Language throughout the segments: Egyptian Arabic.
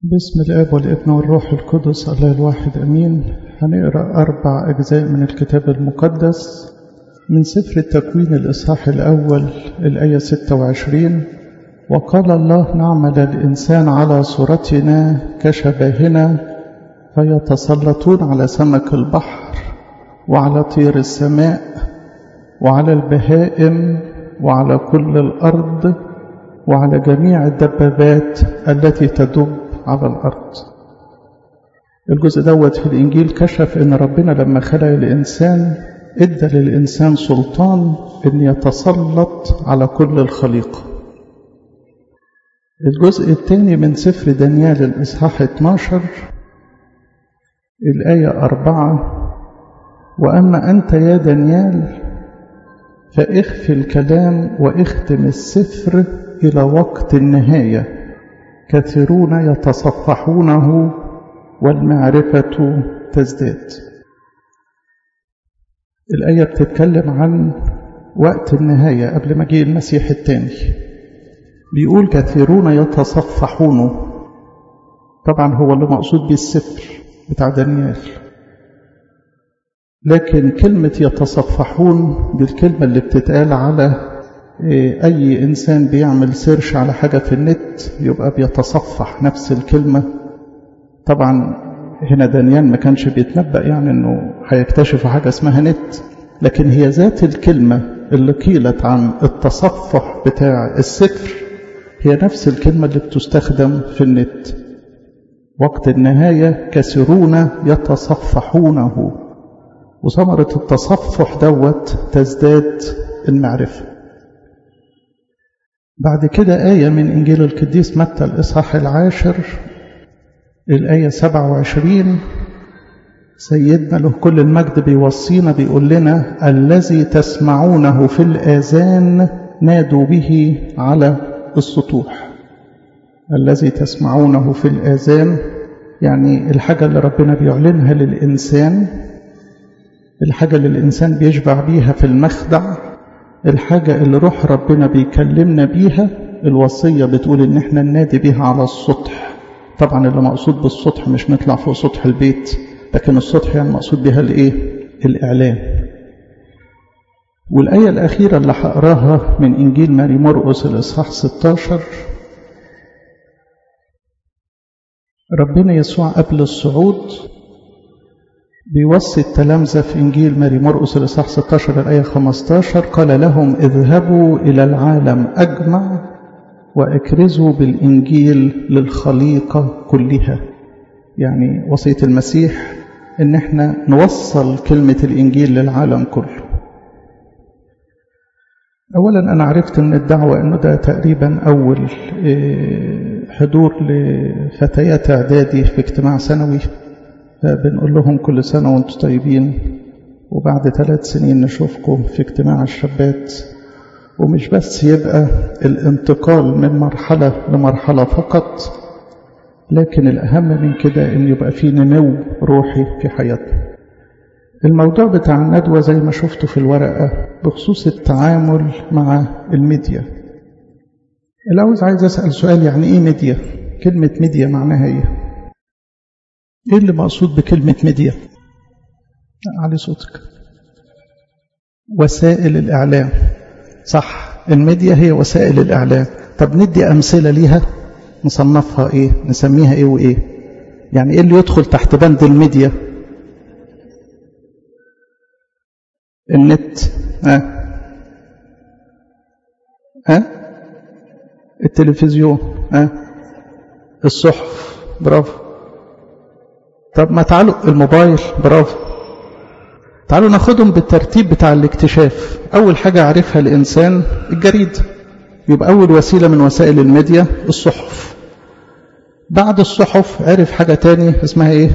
باسم الاب والابن والروح القدس الله الواحد امين هنقرا اربع اجزاء من الكتاب المقدس من سفر التكوين الاصحاح الاول الايه 26 وقال الله نعمل الانسان على صورتنا كشبهنا فيتسلطون على سمك البحر وعلى طير السماء وعلى البهائم وعلى كل الارض وعلى جميع الدبابات التي تدب على الأرض الجزء دوت في الإنجيل كشف إن ربنا لما خلق الإنسان إدى للإنسان سلطان إن يتسلط على كل الخليقة الجزء الثاني من سفر دانيال الإصحاح 12 الآية أربعة وأما أنت يا دانيال فاخفي الكلام واختم السفر إلى وقت النهاية كثيرون يتصفحونه والمعرفة تزداد الآية بتتكلم عن وقت النهاية قبل مجيء المسيح الثاني بيقول كثيرون يتصفحونه طبعا هو اللي مقصود بيه السفر بتاع دانيال لكن كلمة يتصفحون دي الكلمة اللي بتتقال على أي إنسان بيعمل سيرش على حاجة في النت يبقى بيتصفح نفس الكلمة طبعا هنا دانيال ما كانش بيتنبأ يعني إنه هيكتشف حاجة اسمها نت لكن هي ذات الكلمة اللي قيلت عن التصفح بتاع السفر هي نفس الكلمة اللي بتستخدم في النت وقت النهاية كثيرون يتصفحونه وثمرة التصفح دوت تزداد المعرفة بعد كده آية من إنجيل القديس متى الإصحاح العاشر الآية 27 سيدنا له كل المجد بيوصينا بيقول لنا الذي تسمعونه في الآذان نادوا به على السطوح الذي تسمعونه في الآذان يعني الحاجة اللي ربنا بيعلنها للإنسان الحاجة اللي الإنسان بيشبع بيها في المخدع الحاجة اللي روح ربنا بيكلمنا بيها الوصية بتقول إن إحنا ننادي بيها على السطح طبعا اللي مقصود بالسطح مش نطلع فوق سطح البيت لكن السطح يعني مقصود بها الإيه؟ الإعلان والآية الأخيرة اللي هقراها من إنجيل ماري مرقس الإصحاح 16 ربنا يسوع قبل الصعود بيوصي التلامذة في إنجيل ماري مرقس الإصحاح 16 الآية 15 قال لهم اذهبوا إلى العالم أجمع وأكرزوا بالإنجيل للخليقة كلها يعني وصية المسيح إن احنا نوصل كلمة الإنجيل للعالم كله أولا أنا عرفت من الدعوة أنه ده تقريبا أول حضور لفتيات إعدادي في اجتماع سنوي بنقول لهم كل سنة وانتم طيبين وبعد ثلاث سنين نشوفكم في اجتماع الشابات ومش بس يبقى الانتقال من مرحلة لمرحلة فقط لكن الأهم من كده إن يبقى في نمو روحي في حياتنا الموضوع بتاع الندوة زي ما شفتوا في الورقة بخصوص التعامل مع الميديا الأول عايز أسأل سؤال يعني إيه ميديا؟ كلمة ميديا معناها إيه؟ ايه اللي مقصود بكلمة ميديا علي صوتك وسائل الإعلام صح الميديا هي وسائل الإعلام طب ندي أمثلة ليها نصنفها إيه نسميها إيه وإيه يعني إيه اللي يدخل تحت بند الميديا النت ها ها التلفزيون ها الصحف برافو طب ما تعالوا الموبايل برافو تعالوا ناخدهم بالترتيب بتاع الاكتشاف أول حاجة عرفها الإنسان الجريدة يبقى أول وسيلة من وسائل الميديا الصحف بعد الصحف عرف حاجة تانية اسمها إيه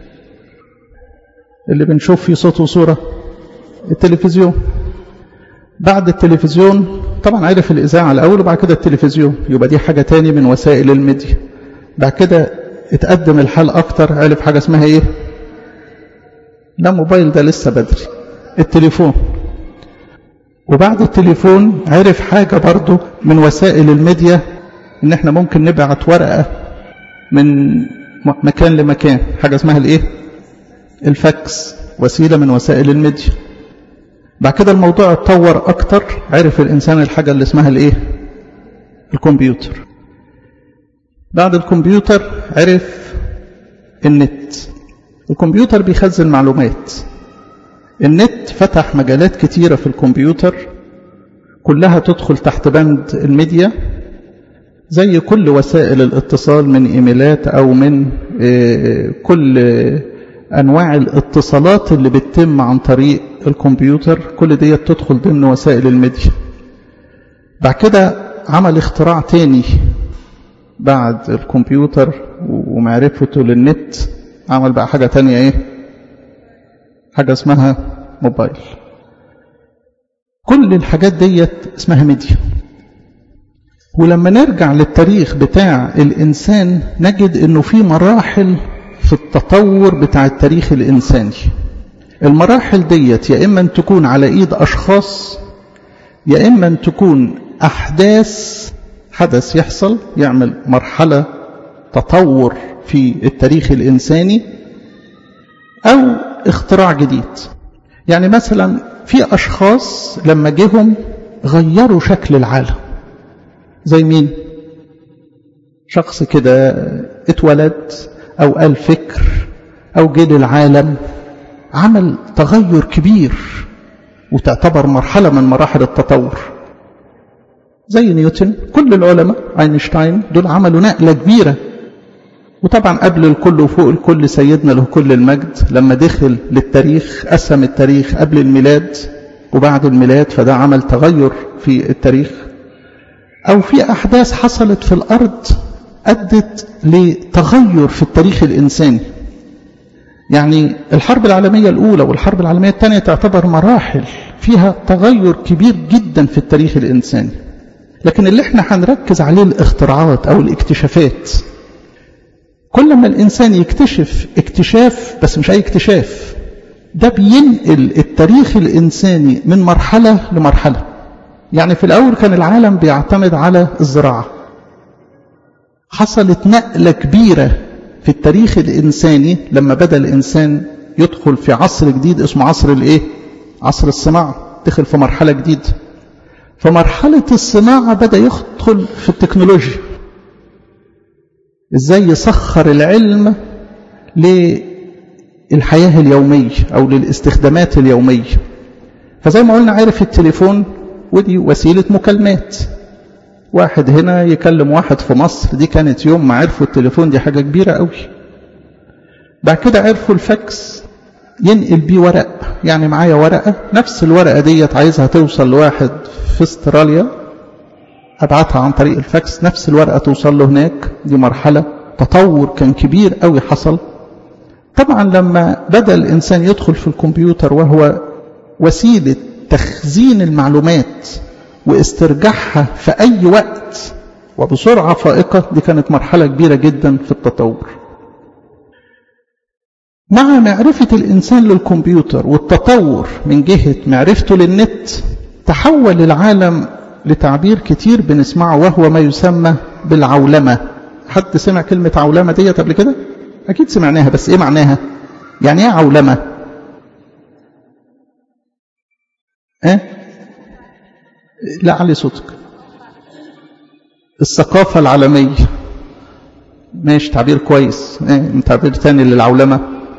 اللي بنشوف فيه صوت وصورة التلفزيون بعد التلفزيون طبعا عرف الإذاعة الأول وبعد كده التلفزيون يبقى دي حاجة تانية من وسائل الميديا بعد كده اتقدم الحال اكتر عرف حاجه اسمها ايه لا موبايل ده لسه بدري التليفون وبعد التليفون عرف حاجة برضو من وسائل الميديا ان احنا ممكن نبعت ورقة من مكان لمكان حاجة اسمها الايه الفاكس وسيلة من وسائل الميديا بعد كده الموضوع اتطور اكتر عرف الانسان الحاجة اللي اسمها الايه الكمبيوتر بعد الكمبيوتر عرف النت الكمبيوتر بيخزن معلومات النت فتح مجالات كتيرة في الكمبيوتر كلها تدخل تحت بند الميديا زي كل وسائل الاتصال من ايميلات او من كل انواع الاتصالات اللي بتتم عن طريق الكمبيوتر كل دي تدخل ضمن وسائل الميديا بعد كده عمل اختراع تاني بعد الكمبيوتر ومعرفته للنت عمل بقى حاجة تانية ايه حاجة اسمها موبايل كل الحاجات ديت اسمها ميديا ولما نرجع للتاريخ بتاع الإنسان نجد أنه في مراحل في التطور بتاع التاريخ الإنساني المراحل ديت يا إما أن تكون على إيد أشخاص يا إما أن تكون أحداث حدث يحصل يعمل مرحلة تطور في التاريخ الإنساني أو اختراع جديد يعني مثلا في أشخاص لما جيهم غيروا شكل العالم زي مين شخص كده اتولد أو قال فكر أو جه للعالم عمل تغير كبير وتعتبر مرحلة من مراحل التطور زي نيوتن كل العلماء اينشتاين دول عملوا نقلة كبيرة وطبعا قبل الكل وفوق الكل سيدنا له كل المجد لما دخل للتاريخ قسم التاريخ قبل الميلاد وبعد الميلاد فده عمل تغير في التاريخ أو في أحداث حصلت في الأرض أدت لتغير في التاريخ الإنساني يعني الحرب العالمية الأولى والحرب العالمية الثانية تعتبر مراحل فيها تغير كبير جدا في التاريخ الإنساني لكن اللي احنا هنركز عليه الاختراعات أو الاكتشافات كل ما الإنسان يكتشف اكتشاف بس مش أي اكتشاف ده بينقل التاريخ الإنساني من مرحلة لمرحلة يعني في الأول كان العالم بيعتمد على الزراعة حصلت نقلة كبيرة في التاريخ الإنساني لما بدأ الإنسان يدخل في عصر جديد اسمه عصر الإيه؟ عصر الصناعة دخل في مرحلة جديدة فمرحلة الصناعة بدأ يدخل في التكنولوجيا ازاي يسخر العلم للحياة اليومية أو للاستخدامات اليومية فزي ما قلنا عارف التليفون ودي وسيلة مكالمات واحد هنا يكلم واحد في مصر دي كانت يوم ما عرفوا التليفون دي حاجة كبيرة قوي بعد كده عرفوا الفاكس ينقل بيه ورق يعني معايا ورقة نفس الورقة ديت عايزها توصل لواحد في استراليا أبعتها عن طريق الفاكس نفس الورقة توصل له هناك دي مرحلة تطور كان كبير قوي حصل طبعا لما بدأ الإنسان يدخل في الكمبيوتر وهو وسيلة تخزين المعلومات واسترجاعها في أي وقت وبسرعة فائقة دي كانت مرحلة كبيرة جدا في التطور مع معرفة الإنسان للكمبيوتر والتطور من جهة معرفته للنت تحول العالم لتعبير كتير بنسمعه وهو ما يسمى بالعولمة حد سمع كلمة عولمة ديت قبل كده أكيد سمعناها بس إيه معناها يعني إيه عولمة إيه لا علي صوتك الثقافة العالمية ماشي تعبير كويس ايه تعبير تاني للعولمة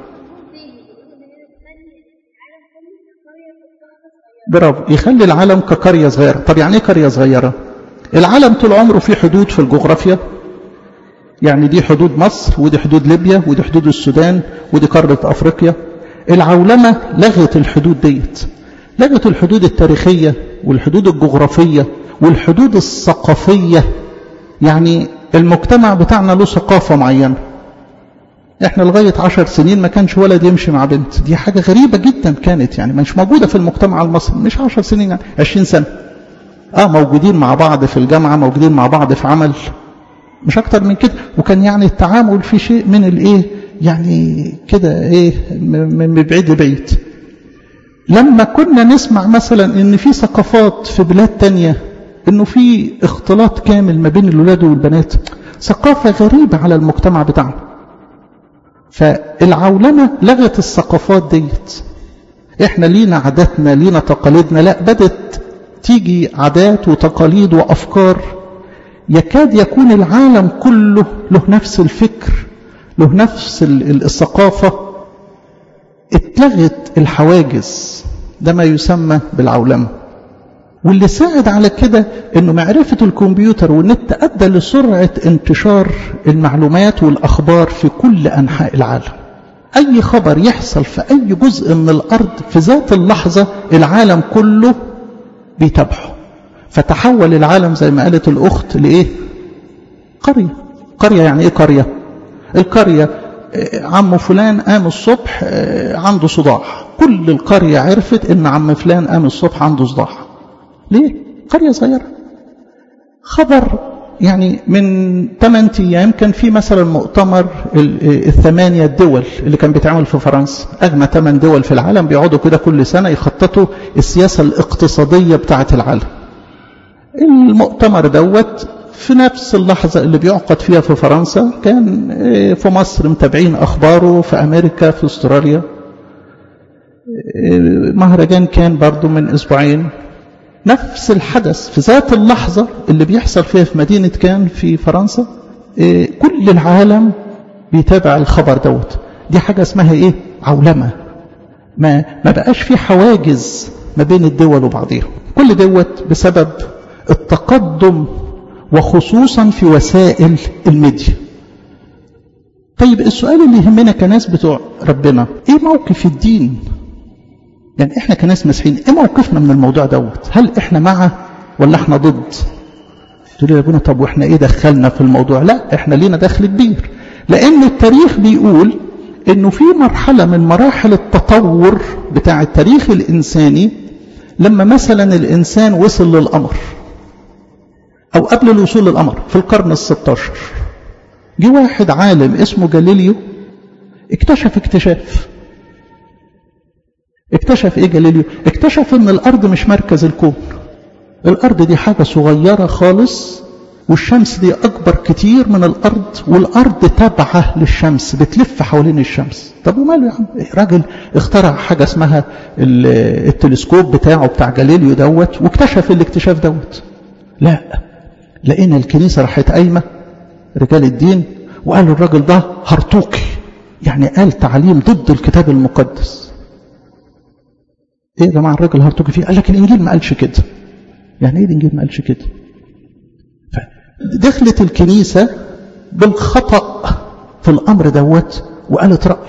برافو يخلي العالم كقرية صغيرة طب يعني ايه قرية صغيرة العالم طول عمره في حدود في الجغرافيا يعني دي حدود مصر ودي حدود ليبيا ودي حدود السودان ودي قارة أفريقيا العولمة لغت الحدود ديت لغت الحدود التاريخية والحدود الجغرافية والحدود الثقافية يعني المجتمع بتاعنا له ثقافة معينة احنا لغاية عشر سنين ما كانش ولد يمشي مع بنت دي حاجة غريبة جدا كانت يعني مش موجودة في المجتمع المصري مش عشر سنين يعني عشرين سنة اه موجودين مع بعض في الجامعة موجودين مع بعض في عمل مش اكتر من كده وكان يعني التعامل في شيء من الايه يعني كده ايه من بعيد لبعيد لما كنا نسمع مثلا ان في ثقافات في بلاد تانية انه في اختلاط كامل ما بين الولاد والبنات ثقافة غريبة على المجتمع بتاعنا فالعولمة لغت الثقافات ديت احنا لينا عاداتنا لينا تقاليدنا لا بدت تيجي عادات وتقاليد وأفكار يكاد يكون العالم كله له نفس الفكر له نفس الثقافة اتلغت الحواجز ده ما يسمى بالعولمة واللي ساعد على كده انه معرفة الكمبيوتر والنت ادى لسرعة انتشار المعلومات والاخبار في كل انحاء العالم اي خبر يحصل في اي جزء من الارض في ذات اللحظة العالم كله بيتابعه فتحول العالم زي ما قالت الاخت لايه قرية قرية يعني ايه قرية القرية عم فلان قام الصبح عنده صداع كل القرية عرفت ان عم فلان قام الصبح عنده صداع ليه قرية صغيرة خبر يعني من 8 ايام كان في مثلا مؤتمر الثمانية الدول اللي كان بيتعمل في فرنسا اغنى 8 دول في العالم بيقعدوا كده كل سنة يخططوا السياسة الاقتصادية بتاعة العالم المؤتمر دوت في نفس اللحظة اللي بيعقد فيها في فرنسا كان في مصر متابعين أخباره في أمريكا في استراليا مهرجان كان برضو من أسبوعين نفس الحدث في ذات اللحظة اللي بيحصل فيها في مدينة كان في فرنسا كل العالم بيتابع الخبر دوت دي حاجة اسمها ايه عولمة ما, ما بقاش في حواجز ما بين الدول وبعضها كل دوت بسبب التقدم وخصوصا في وسائل الميديا طيب السؤال اللي يهمنا كناس بتوع ربنا ايه موقف الدين يعني احنا كناس مسيحيين ايه موقفنا من الموضوع دوت هل احنا مع ولا احنا ضد تقول يا ابونا طب واحنا ايه دخلنا في الموضوع لا احنا لينا دخل كبير لان التاريخ بيقول انه في مرحله من مراحل التطور بتاع التاريخ الانساني لما مثلا الانسان وصل للقمر أو قبل الوصول للقمر في القرن الستاشر جه واحد عالم اسمه جاليليو اكتشف اكتشاف اكتشف ايه جاليليو اكتشف ان الارض مش مركز الكون الارض دي حاجة صغيرة خالص والشمس دي اكبر كتير من الارض والارض تابعة للشمس بتلف حوالين الشمس طب وماله يا عم راجل اخترع حاجة اسمها التلسكوب بتاعه بتاع جاليليو دوت واكتشف الاكتشاف دوت لا لقينا الكنيسة راحت قايمة رجال الدين وقالوا الراجل ده هرطوكي يعني قال تعليم ضد الكتاب المقدس ايه يا جماعة الراجل هرطوكي فيه قال لك الانجيل ما قالش كده يعني ايه الانجيل ما قالش كده دخلت الكنيسة بالخطأ في الامر دوت وقالت رأي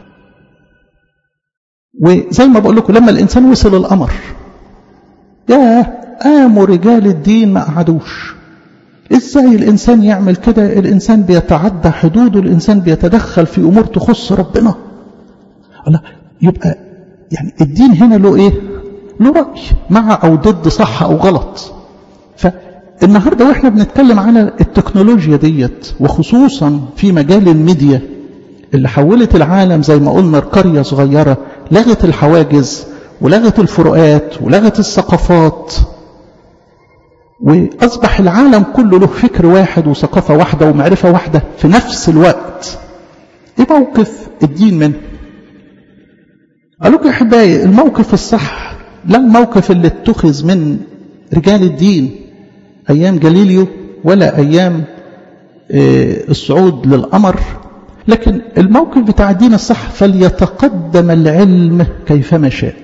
وزي ما بقول لكم لما الانسان وصل القمر ياه قاموا رجال الدين ما قعدوش ازاي الانسان يعمل كده الانسان بيتعدى حدوده الانسان بيتدخل في امور تخص ربنا الله يبقى يعني الدين هنا له ايه له راي مع او ضد صح او غلط فالنهارده واحنا بنتكلم على التكنولوجيا ديت وخصوصا في مجال الميديا اللي حولت العالم زي ما قلنا قريه صغيره لغت الحواجز ولغت الفروقات ولغت الثقافات وأصبح العالم كله له فكر واحد وثقافة واحدة ومعرفة واحدة في نفس الوقت إيه موقف الدين منه قال لكم يا أحبائي الموقف الصح لا الموقف اللي اتخذ من رجال الدين أيام جاليليو ولا أيام الصعود للقمر لكن الموقف بتاع الدين الصح فليتقدم العلم كيفما شاء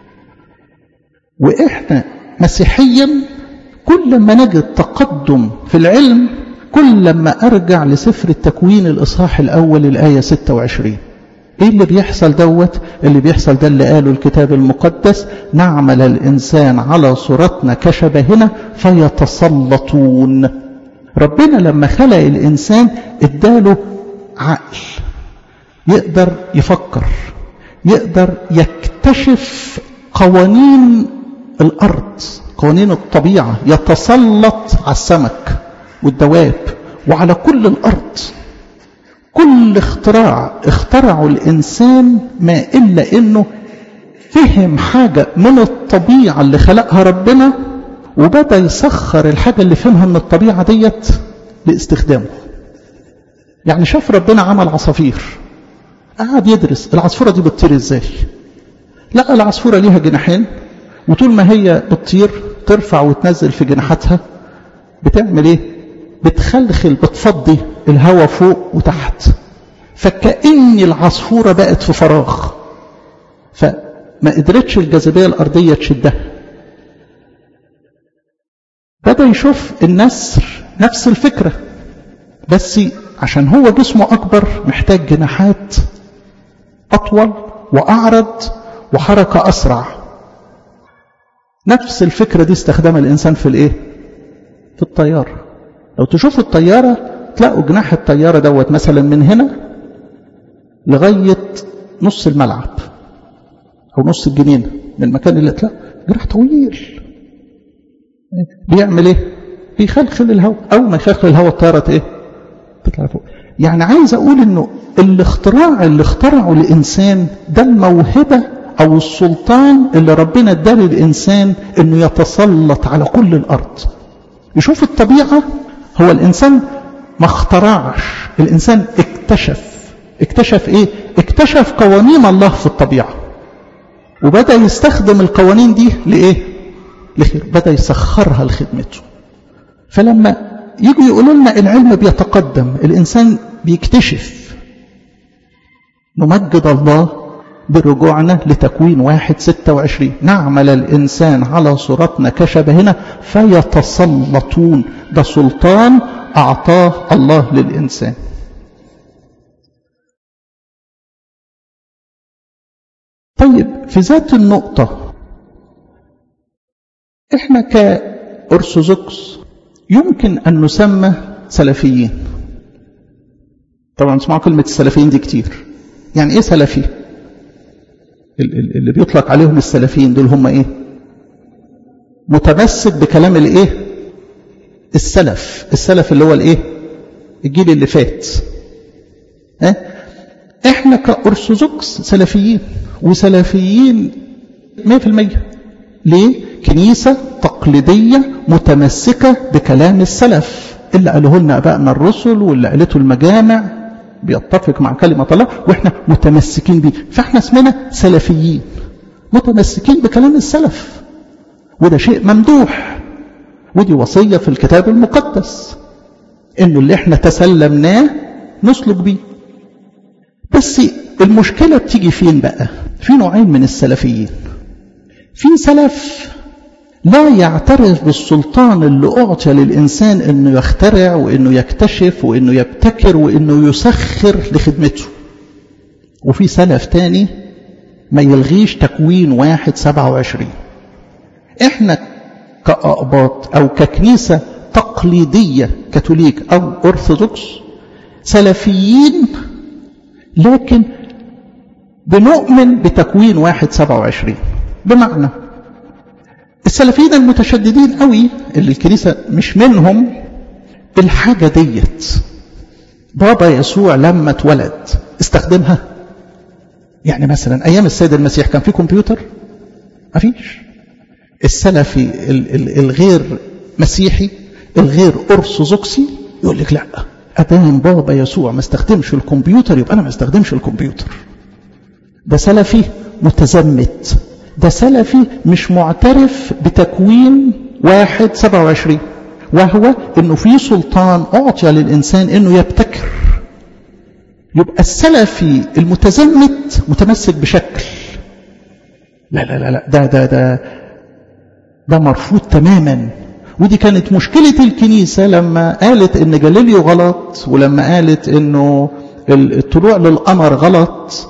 وإحنا مسيحيا كل ما نجد تقدم في العلم كل ما أرجع لسفر التكوين الإصحاح الأول الآية 26 إيه اللي بيحصل دوت اللي بيحصل ده اللي قاله الكتاب المقدس نعمل الإنسان على صورتنا كشبهنا فيتسلطون ربنا لما خلق الإنسان اداله عقل يقدر يفكر يقدر يكتشف قوانين الأرض قوانين الطبيعة يتسلط على السمك والدواب وعلى كل الأرض كل اختراع اخترعه الإنسان ما إلا إنه فهم حاجة من الطبيعة اللي خلقها ربنا وبدأ يسخر الحاجة اللي فهمها من الطبيعة ديت لاستخدامه يعني شاف ربنا عمل عصافير قعد يدرس العصفورة دي بتطير ازاي لقى العصفورة ليها جناحين وطول ما هي بتطير ترفع وتنزل في جناحاتها بتعمل ايه بتخلخل بتفضي الهواء فوق وتحت فكأن العصفورة بقت في فراغ فما قدرتش الجاذبية الأرضية تشدها بدأ يشوف النسر نفس الفكرة بس عشان هو جسمه أكبر محتاج جناحات أطول وأعرض وحركة أسرع نفس الفكرة دي استخدمها الإنسان في الإيه؟ في الطيارة لو تشوفوا الطيارة تلاقوا جناح الطيارة دوت مثلا من هنا لغاية نص الملعب أو نص الجنينة من المكان اللي تلاقوا جناح طويل بيعمل إيه؟ بيخلخل الهواء أول ما يخلخل الهواء الطيارة إيه؟ تطلع فوق يعني عايز أقول إنه الاختراع اللي اخترعه الإنسان ده الموهبة أو السلطان اللي ربنا اداه للإنسان إنه يتسلط على كل الأرض يشوف الطبيعة هو الإنسان ما اخترعش الإنسان اكتشف اكتشف إيه؟ اكتشف قوانين الله في الطبيعة وبدأ يستخدم القوانين دي لإيه؟ لخير بدأ يسخرها لخدمته فلما يجوا يقولوا لنا العلم بيتقدم الإنسان بيكتشف نمجد الله برجوعنا لتكوين واحد ستة وعشرين نعمل الإنسان على صورتنا كشبهنا فيتسلطون ده سلطان أعطاه الله للإنسان طيب في ذات النقطة احنا كأرثوذكس يمكن أن نسمى سلفيين طبعا اسمعوا كلمة السلفيين دي كتير يعني ايه سلفي اللي بيطلق عليهم السلفيين دول هم ايه متمسك بكلام الايه السلف السلف اللي هو الايه الجيل اللي فات اه؟ احنا كأرثوذكس سلفيين وسلفيين 100% ليه كنيسة تقليدية متمسكة بكلام السلف اللي قالوه لنا ابائنا الرسل واللي قالته المجامع بيتفق مع كلمة الله واحنا متمسكين بيه فاحنا اسمنا سلفيين متمسكين بكلام السلف وده شيء ممدوح ودي وصية في الكتاب المقدس انه اللي احنا تسلمناه نسلك بيه بس المشكلة بتيجي فين بقى في نوعين من السلفيين في سلف لا يعترف بالسلطان اللي أعطي للإنسان أنه يخترع وأنه يكتشف وأنه يبتكر وأنه يسخر لخدمته وفي سلف تاني ما يلغيش تكوين واحد سبعة وعشرين احنا كأقباط أو ككنيسة تقليدية كاثوليك أو أرثوذكس سلفيين لكن بنؤمن بتكوين واحد سبعة وعشرين بمعنى السلفيين المتشددين قوي اللي الكنيسة مش منهم الحاجة ديت بابا يسوع لما اتولد استخدمها يعني مثلا أيام السيد المسيح كان في كمبيوتر ما فيش السلفي الغير مسيحي الغير أرثوذكسي يقول لك لا أدام بابا يسوع ما استخدمش الكمبيوتر يبقى أنا ما استخدمش الكمبيوتر ده سلفي متزمت ده سلفي مش معترف بتكوين واحد سبعة وعشرين وهو انه في سلطان اعطي للانسان انه يبتكر يبقى السلفي المتزمت متمسك بشكل لا لا لا لا ده ده ده ده مرفوض تماما ودي كانت مشكلة الكنيسة لما قالت ان جاليليو غلط ولما قالت انه الطلوع للقمر غلط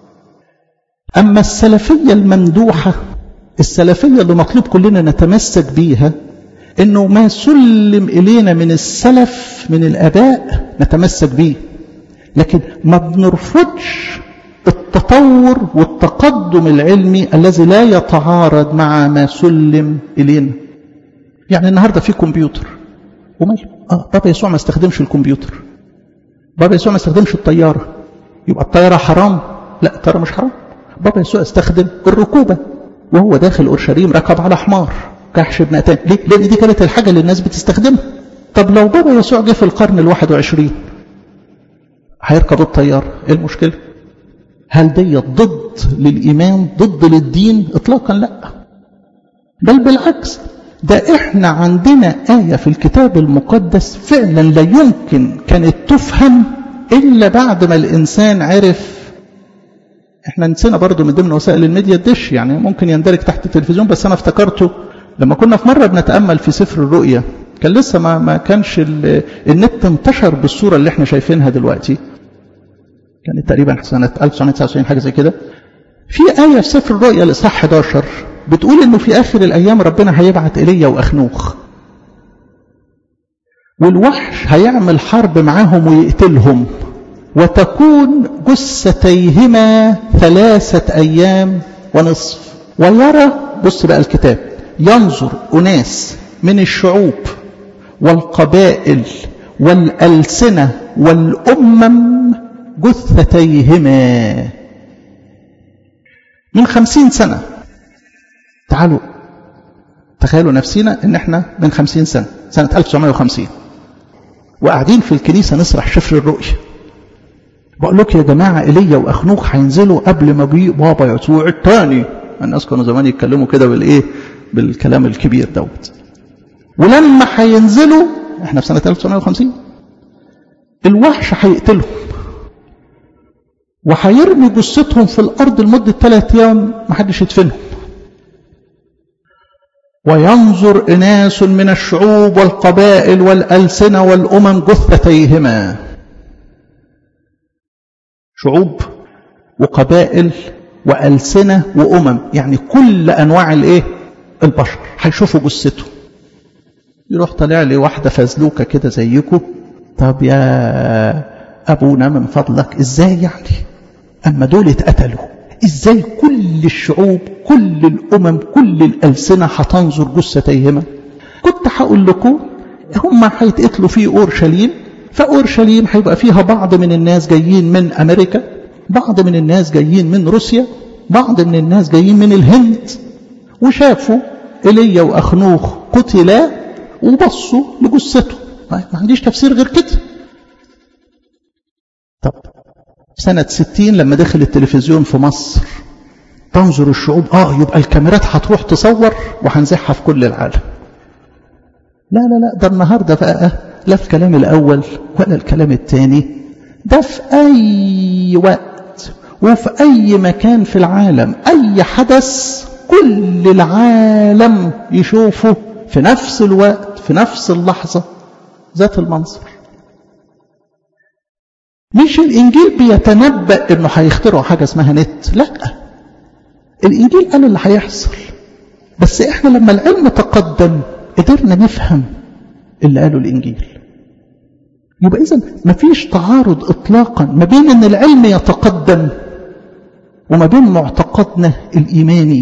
أما السلفية الممدوحة السلفية اللي مطلوب كلنا نتمسك بيها إنه ما سلم إلينا من السلف من الآباء نتمسك بيه لكن ما بنرفضش التطور والتقدم العلمي الذي لا يتعارض مع ما سلم إلينا يعني النهاردة في كمبيوتر وماله آه بابا يسوع ما استخدمش الكمبيوتر بابا يسوع ما استخدمش الطيارة يبقى الطيارة حرام لا الطيارة مش حرام بابا يسوع استخدم الركوبة وهو داخل أورشليم ركب على حمار كحش ابن أتان ليه؟ لأن دي كانت الحاجة اللي الناس بتستخدمها طب لو بابا يسوع جه في القرن الواحد وعشرين هيركب الطيارة ايه المشكلة هل دي ضد للإيمان ضد للدين اطلاقا لا بل بالعكس ده احنا عندنا آية في الكتاب المقدس فعلا لا يمكن كانت تفهم إلا بعد ما الإنسان عرف احنا نسينا برضو من ضمن وسائل الميديا الدش يعني ممكن يندرج تحت التلفزيون بس انا افتكرته لما كنا في مرة بنتأمل في سفر الرؤيا كان لسه ما, ما كانش النت انتشر بالصورة اللي احنا شايفينها دلوقتي كانت تقريبا سنة 1999 حاجة زي كده في آية في سفر الرؤيا الإصحاح 11 بتقول إنه في آخر الأيام ربنا هيبعت إيليا وأخنوخ والوحش هيعمل حرب معاهم ويقتلهم وتكون جثتيهما ثلاثة أيام ونصف ويرى بص بقى الكتاب ينظر أناس من الشعوب والقبائل والألسنة والأمم جثتيهما من خمسين سنة تعالوا تخيلوا نفسنا ان احنا من خمسين سنة سنة 1950 وقاعدين في الكنيسة نسرح شفر الرؤية بقول لك يا جماعة إيليا وأخنوخ هينزلوا قبل ما يجي بابا يسوع الثاني الناس كانوا زمان يتكلموا كده بالإيه بالكلام الكبير دوت ولما هينزلوا احنا في سنة 1950 الوحش هيقتلهم وهيرمي جثتهم في الأرض لمدة ثلاث أيام محدش يدفنهم وينظر إناس من الشعوب والقبائل والألسنة والأمم جثتيهما شعوب وقبائل وألسنة وأمم يعني كل أنواع الإيه البشر هيشوفوا جثته يروح طالع لي واحدة فزلوكة كده زيكم طب يا أبونا من فضلك إزاي يعني أما دول اتقتلوا إزاي كل الشعوب كل الأمم كل الألسنة هتنظر جثتيهما كنت هقول لكم هم هيتقتلوا في أورشليم فأورشليم هيبقى فيها بعض من الناس جايين من أمريكا بعض من الناس جايين من روسيا بعض من الناس جايين من الهند وشافوا إيليا وأخنوخ قتلا وبصوا لجثته ما عنديش تفسير غير كده طب سنة ستين لما دخل التلفزيون في مصر تنظر الشعوب اه يبقى الكاميرات هتروح تصور وهنزحها في كل العالم لا لا لا ده النهارده بقى لا في الكلام الاول ولا الكلام الثاني ده في اي وقت وفي اي مكان في العالم اي حدث كل العالم يشوفه في نفس الوقت في نفس اللحظة ذات المنظر مش الإنجيل بيتنبأ إنه هيخترعوا حاجة اسمها نت لا الإنجيل قال اللي هيحصل بس إحنا لما العلم تقدم قدرنا نفهم اللي قاله الإنجيل يبقى إذا مفيش تعارض إطلاقا ما بين إن العلم يتقدم وما بين معتقدنا الإيماني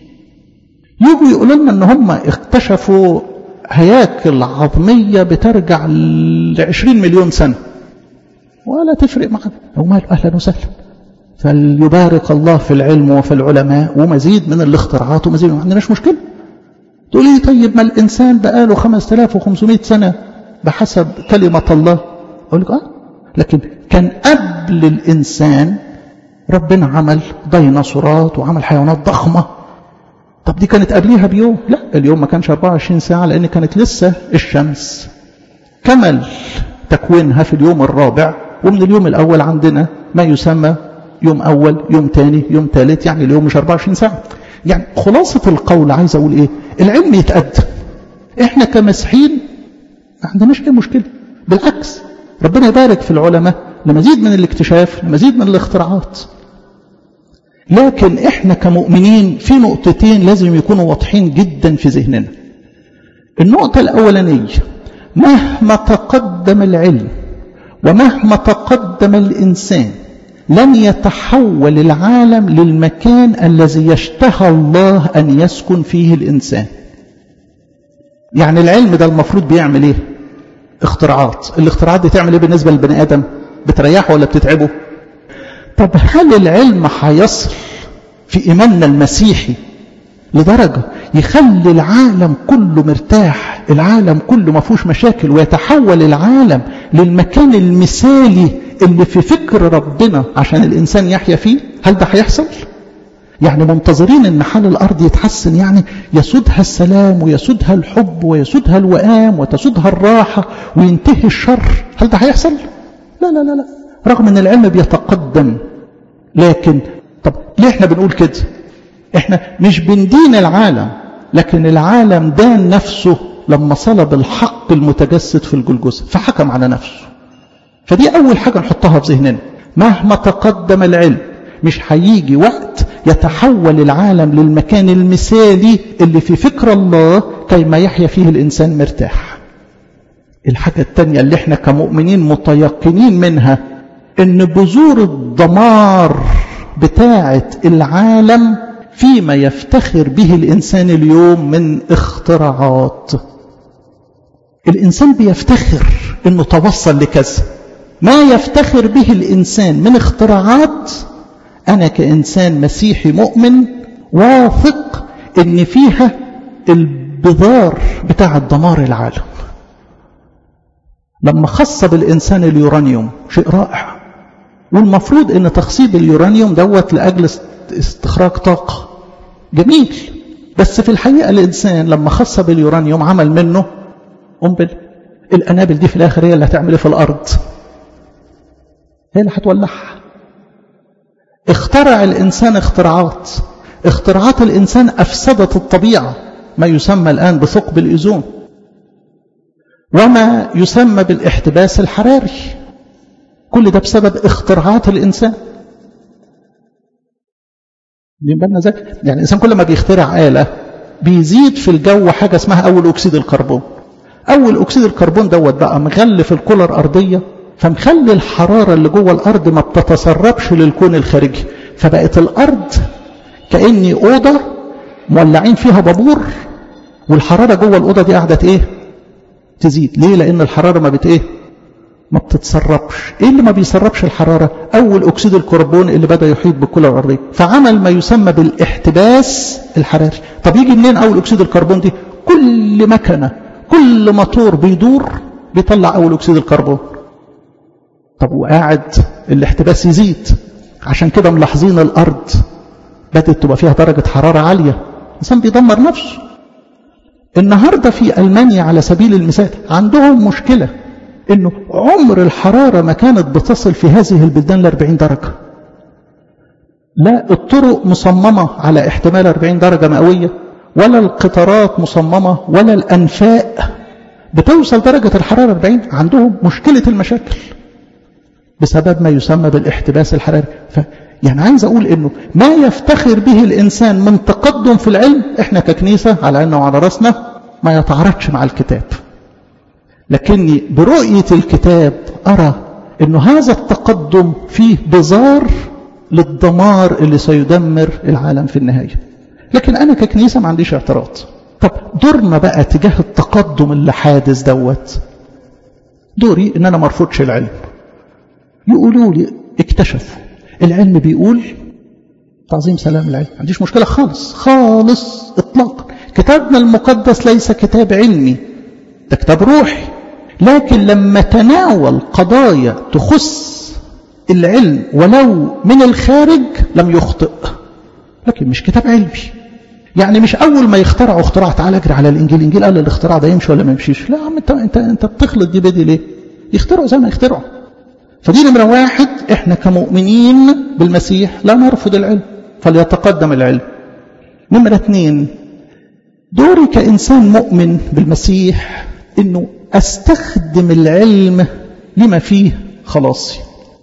يجوا يقولوا لنا إن هم اكتشفوا هياكل عظمية بترجع ل 20 مليون سنة ولا تفرق معنا ومال أهلا وسهلا فليبارك الله في العلم وفي العلماء ومزيد من الاختراعات ومزيد ما عندناش مشكلة تقولي لي طيب ما الإنسان بقاله 5500 سنة بحسب كلمة الله أقول لك آه لكن كان قبل الإنسان ربنا عمل ديناصورات وعمل حيوانات ضخمة طب دي كانت قبليها بيوم لا اليوم ما كانش 24 ساعة لأن كانت لسه الشمس كمل تكوينها في اليوم الرابع ومن اليوم الأول عندنا ما يسمى يوم أول يوم تاني يوم ثالث يعني اليوم مش 24 ساعة يعني خلاصة القول عايز أقول إيه العلم يتقدم إحنا كمسيحيين ما عندناش أي مشكلة بالعكس ربنا يبارك في العلماء لمزيد من الاكتشاف لمزيد من الاختراعات لكن احنا كمؤمنين في نقطتين لازم يكونوا واضحين جدا في ذهننا النقطة الأولانية مهما تقدم العلم ومهما تقدم الإنسان لن يتحول العالم للمكان الذي يشتهى الله أن يسكن فيه الإنسان يعني العلم ده المفروض بيعمل ايه اختراعات الاختراعات دي تعمل ايه بالنسبة للبني آدم بتريحه ولا بتتعبه طب هل العلم هيصل في إيماننا المسيحي لدرجة يخلي العالم كله مرتاح العالم كله ما فيهوش مشاكل ويتحول العالم للمكان المثالي اللي في فكر ربنا عشان الإنسان يحيا فيه هل ده هيحصل؟ يعني منتظرين ان حال الارض يتحسن يعني يسودها السلام ويسودها الحب ويسودها الوئام وتسودها الراحه وينتهي الشر هل ده هيحصل لا لا لا لا رغم ان العلم بيتقدم لكن طب ليه احنا بنقول كده احنا مش بندين العالم لكن العالم دان نفسه لما صلب الحق المتجسد في الجلجسة فحكم على نفسه فدي اول حاجه نحطها في ذهننا مهما تقدم العلم مش هيجي وقت يتحول العالم للمكان المثالي اللي في فكر الله كيما يحيا فيه الإنسان مرتاح الحاجة التانية اللي احنا كمؤمنين متيقنين منها ان بذور الدمار بتاعة العالم فيما يفتخر به الإنسان اليوم من اختراعات الإنسان بيفتخر انه توصل لكذا ما يفتخر به الإنسان من اختراعات أنا كإنسان مسيحي مؤمن واثق إن فيها البذار بتاع دمار العالم لما خصب الإنسان اليورانيوم شيء رائع والمفروض إن تخصيب اليورانيوم دوت لأجل استخراج طاقة جميل بس في الحقيقة الإنسان لما خصب اليورانيوم عمل منه قنبل القنابل دي في الآخر هي اللي هتعمل في الأرض هي اللي هتولعها اخترع الإنسان اختراعات اختراعات الإنسان أفسدت الطبيعة ما يسمى الآن بثقب الإزون وما يسمى بالاحتباس الحراري كل ده بسبب اختراعات الإنسان بالنا ازاي يعني الإنسان كل ما بيخترع آلة بيزيد في الجو حاجة اسمها أول أكسيد الكربون أول أكسيد الكربون دوت بقى مغلف الكرة الأرضية فمخلي الحرارة اللي جوه الأرض ما بتتسربش للكون الخارجي فبقت الأرض كأني أوضة مولعين فيها بابور والحرارة جوه الأوضة دي قعدت إيه تزيد ليه لأن الحرارة ما بت إيه ما بتتسربش إيه اللي ما بيسربش الحرارة أول أكسيد الكربون اللي بدأ يحيط بالكرة الأرضية فعمل ما يسمى بالاحتباس الحراري طب يجي منين أول أكسيد الكربون دي كل مكنة كل موتور بيدور بيطلع أول أكسيد الكربون طب وقاعد الاحتباس يزيد عشان كده ملاحظين الأرض بدأت تبقى فيها درجة حرارة عالية الإنسان بيدمر نفسه النهاردة في ألمانيا على سبيل المثال عندهم مشكلة إنه عمر الحرارة ما كانت بتصل في هذه البلدان ل 40 درجة لا الطرق مصممة على احتمال 40 درجة مئوية ولا القطارات مصممة ولا الأنفاق بتوصل درجة الحرارة 40 عندهم مشكلة المشاكل بسبب ما يسمى بالاحتباس الحراري ف يعني عايز أقول إنه ما يفتخر به الإنسان من تقدم في العلم إحنا ككنيسة على عيننا وعلى رأسنا ما يتعارضش مع الكتاب لكني برؤية الكتاب أرى إنه هذا التقدم فيه بزار للدمار اللي سيدمر العالم في النهاية لكن أنا ككنيسة ما عنديش اعتراض طب دورنا بقى تجاه التقدم اللي حادث دوت دوري إن أنا مرفوضش العلم يقولوا لي اكتشفوا العلم بيقول تعظيم سلام العلم ما عنديش مشكلة خالص خالص اطلاقا كتابنا المقدس ليس كتاب علمي ده كتاب روحي لكن لما تناول قضايا تخص العلم ولو من الخارج لم يخطئ لكن مش كتاب علمي يعني مش اول ما يخترعوا اختراع تعالى اجري على الانجيل الانجيل قال الاختراع ده يمشي ولا ما يمشيش لا عم انت انت انت بتخلط دي بدي ليه يخترعوا زي ما يخترعوا فدي نمرة واحد احنا كمؤمنين بالمسيح لا نرفض العلم فليتقدم العلم نمرة اثنين دوري كإنسان مؤمن بالمسيح انه استخدم العلم لما فيه خلاصي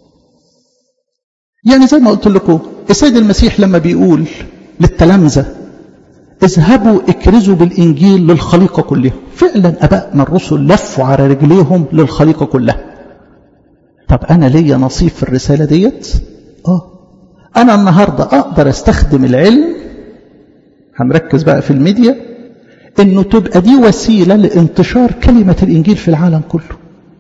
يعني زي ما قلت لكم السيد المسيح لما بيقول للتلامذة اذهبوا اكرزوا بالإنجيل للخليقة كلها فعلا أبائنا الرسل لفوا على رجليهم للخليقة كلها طب أنا ليا نصيب في الرسالة ديت آه أنا النهاردة أقدر أستخدم العلم هنركز بقى في الميديا إنه تبقى دي وسيلة لانتشار كلمة الإنجيل في العالم كله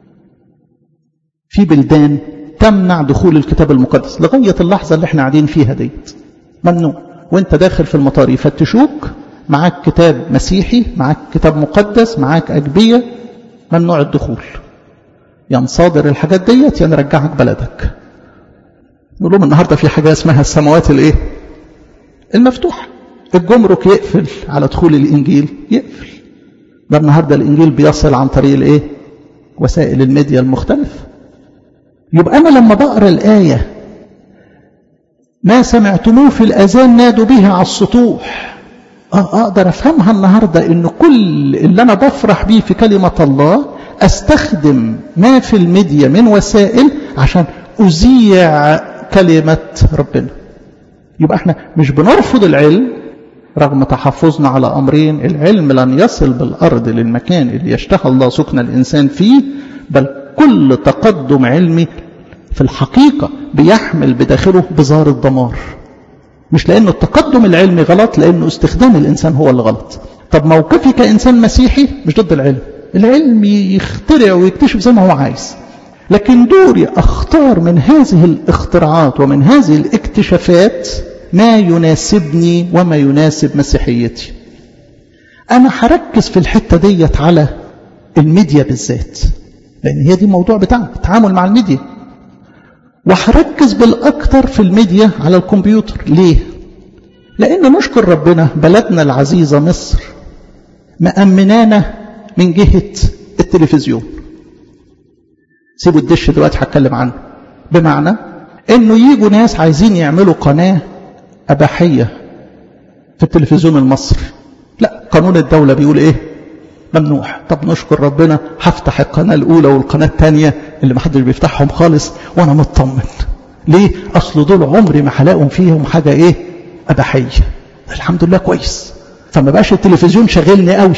في بلدان تمنع دخول الكتاب المقدس لغاية اللحظة اللي احنا قاعدين فيها ديت ممنوع وانت داخل في المطار يفتشوك معاك كتاب مسيحي معاك كتاب مقدس معاك أجبية ممنوع الدخول يا نصادر الحاجات ديت يا نرجعك بلدك نقول لهم النهارده في حاجه اسمها السماوات الايه المفتوحه الجمرك يقفل على دخول الانجيل يقفل ده النهارده الانجيل بيصل عن طريق الايه وسائل الميديا المختلفه يبقى انا لما بقرا الايه ما سمعتموه في الاذان نادوا به على السطوح اقدر افهمها النهارده ان كل اللي انا بفرح بيه في كلمه الله استخدم ما في الميديا من وسائل عشان اذيع كلمه ربنا يبقى احنا مش بنرفض العلم رغم تحفظنا على امرين العلم لن يصل بالارض للمكان اللي يشتهى الله سكن الانسان فيه بل كل تقدم علمي في الحقيقه بيحمل بداخله بزار الدمار مش لأنه التقدم العلمي غلط لأنه استخدام الإنسان هو اللي غلط طب موقفي كإنسان مسيحي مش ضد العلم العلم يخترع ويكتشف زي ما هو عايز لكن دوري أختار من هذه الاختراعات ومن هذه الاكتشافات ما يناسبني وما يناسب مسيحيتي أنا هركز في الحتة ديت على الميديا بالذات لأن هي دي الموضوع بتاعنا التعامل مع الميديا وهركز بالأكثر في الميديا على الكمبيوتر ليه؟ لأن نشكر ربنا بلدنا العزيزة مصر مأمنانا من جهة التلفزيون سيبوا الدش دلوقتي هتكلم عنه بمعنى انه يجوا ناس عايزين يعملوا قناة أباحية في التلفزيون المصري لا قانون الدولة بيقول ايه ممنوع طب نشكر ربنا هفتح القناة الأولى والقناة الثانية اللي محدش بيفتحهم خالص وأنا مطمن ليه؟ أصل دول عمري ما هلاقهم فيهم حاجة إيه؟ أباحية الحمد لله كويس فما بقاش التلفزيون شاغلني قوي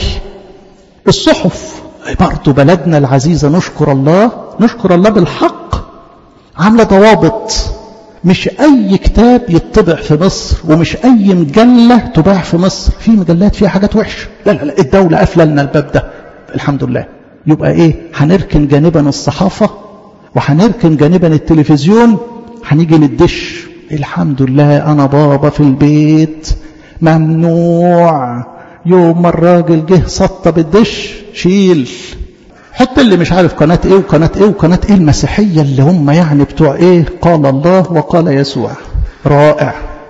الصحف برضه بلدنا العزيزة نشكر الله نشكر الله بالحق عاملة ضوابط مش أي كتاب يطبع في مصر ومش أي مجلة تباع في مصر في مجلات فيها حاجات وحشة لا لا لا الدولة قافلة لنا الباب ده الحمد لله يبقى إيه هنركن جانبا الصحافة وهنركن جانبا التلفزيون هنيجي للدش الحمد لله أنا بابا في البيت ممنوع يوم ما الراجل جه سطب الدش شيل حط اللي مش عارف قناة ايه وقناة ايه وقناة ايه المسيحية اللي هم يعني بتوع ايه قال الله وقال يسوع رائع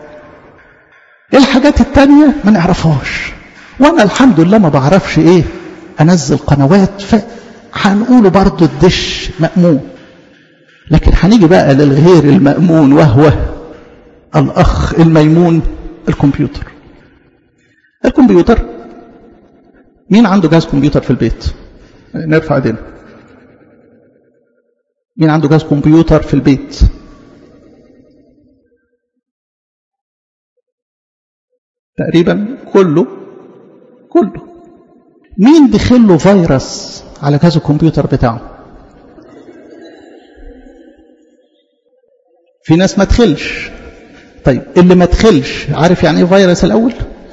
ايه الحاجات التانية ما نعرفهاش وانا الحمد لله ما بعرفش ايه انزل قنوات فهنقوله برضو الدش مأمون لكن هنيجي بقى للغير المأمون وهو الأخ الميمون الكمبيوتر الكمبيوتر مين عنده جهاز كمبيوتر في البيت نرفع ايدينا مين عنده جهاز كمبيوتر في البيت تقريبا كله كله مين دخل له فيروس على جهاز الكمبيوتر بتاعه في ناس ما تدخلش طيب اللي ما تدخلش عارف يعني ايه فيروس الاول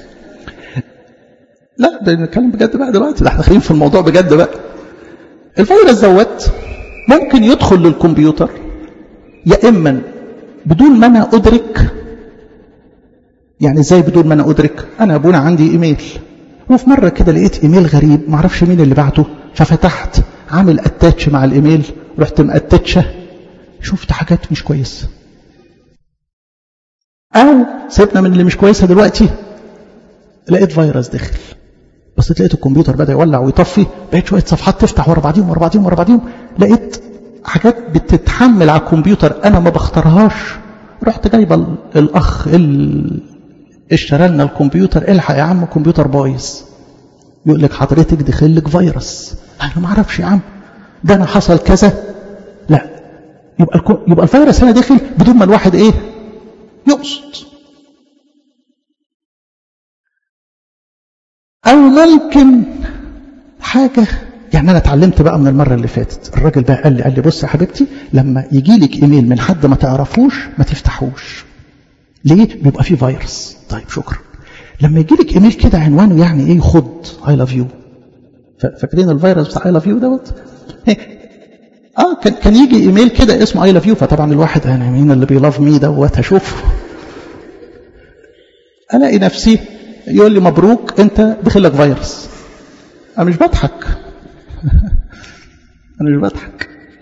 لا ده نتكلم بجد بقى دلوقتي ده احنا داخلين في الموضوع بجد بقى الفيروس دوت ممكن يدخل للكمبيوتر يا اما بدون ما انا ادرك يعني ازاي بدون ما انا ادرك انا ابونا عندي ايميل وفي مره كده لقيت ايميل غريب ما اعرفش مين اللي بعته ففتحت عامل اتاتش مع الايميل رحت ماتتشه شفت حاجات مش كويسه او سيبنا من اللي مش كويسه دلوقتي لقيت فيروس دخل بصيت لقيت الكمبيوتر بدا يولع ويطفي بقيت شويه صفحات تفتح ورا بعضيهم ورا بعضيهم ورا بعضيهم لقيت حاجات بتتحمل على الكمبيوتر انا ما بختارهاش رحت جايبه الاخ اللي اشترى لنا الكمبيوتر الحق يا عم الكمبيوتر بايظ يقول لك حضرتك دخل لك فيروس انا ما اعرفش يا عم ده انا حصل كذا لا يبقى يبقى الفيروس هنا دخل بدون ما الواحد ايه يقصد أو ممكن حاجة يعني أنا اتعلمت بقى من المرة اللي فاتت الراجل بقى قال لي قال لي بص يا حبيبتي لما يجي لك إيميل من حد ما تعرفوش ما تفتحوش ليه؟ بيبقى فيه فيروس طيب شكرا لما يجي لك إيميل كده عنوانه يعني إيه خد I love you فاكرين الفيروس بتاع I love you دوت؟ اه كان كان يجي ايميل كده اسمه اي لاف يو فطبعا الواحد انا مين اللي بيلاف مي دوت هشوفه الاقي نفسي يقول لي مبروك انت دخلك فيروس انا مش بضحك انا مش بضحك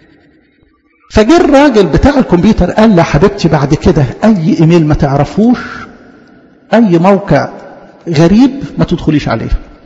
فجه الراجل بتاع الكمبيوتر قال لي حبيبتي بعد كده اي ايميل ما تعرفوش اي موقع غريب ما تدخليش عليه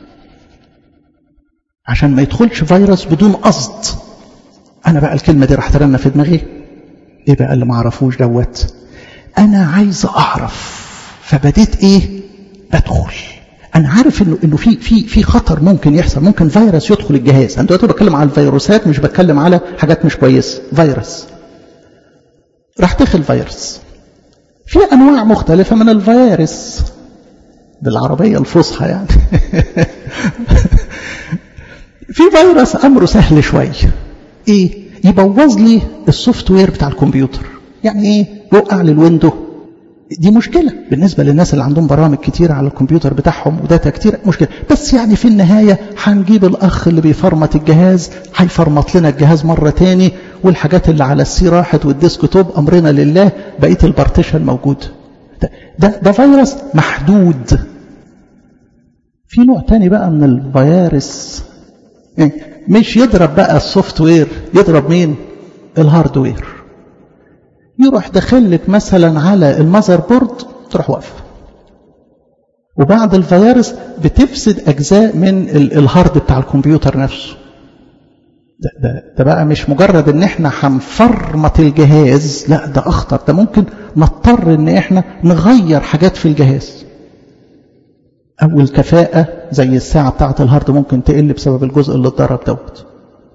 عشان ما يدخلش فيروس بدون قصد انا بقى الكلمه دي راح ترن في دماغي ايه بقى اللي ما اعرفوش دوت انا عايز اعرف فبديت ايه بدخل انا عارف انه انه في في في خطر ممكن يحصل ممكن فيروس يدخل الجهاز انا دلوقتي بتكلم على الفيروسات مش بتكلم على حاجات مش كويسه فيروس راح دخل فيروس في انواع مختلفه من الفيروس بالعربيه الفصحى يعني في فيروس امره سهل شويه ايه يبوظ لي السوفت وير بتاع الكمبيوتر يعني ايه يوقع لي الويندو دي مشكله بالنسبه للناس اللي عندهم برامج كتير على الكمبيوتر بتاعهم وداتا كتير مشكله بس يعني في النهايه هنجيب الاخ اللي بيفرمت الجهاز هيفرمت لنا الجهاز مره تاني والحاجات اللي على السي راحت والديسك توب امرنا لله بقيه البارتيشن موجود ده, ده ده فيروس محدود في نوع تاني بقى من الفيروس يعني مش يضرب بقى السوفت وير يضرب مين الهاردوير يروح داخلك مثلا على المذر بورد تروح واقفه وبعد الفيروس بتفسد اجزاء من الهارد بتاع الكمبيوتر نفسه ده, ده, ده بقى مش مجرد ان احنا هنفرمط الجهاز لا ده اخطر ده ممكن نضطر ان احنا نغير حاجات في الجهاز او الكفاءة زي الساعة بتاعة الهارد ممكن تقل بسبب الجزء اللي اتضرب دوت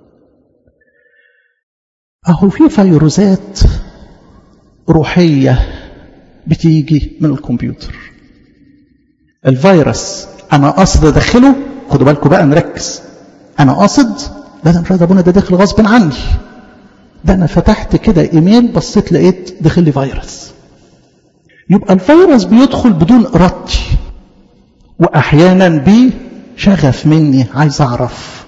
اهو في فيروسات روحية بتيجي من الكمبيوتر الفيروس انا قاصد ادخله خدوا بالكم بقى نركز انا قاصد لا ده مش عايز ابونا ده داخل غصب عني ده انا فتحت كده ايميل بصيت لقيت دخل لي فيروس يبقى الفيروس بيدخل بدون ارادتي واحيانا بشغف مني عايز اعرف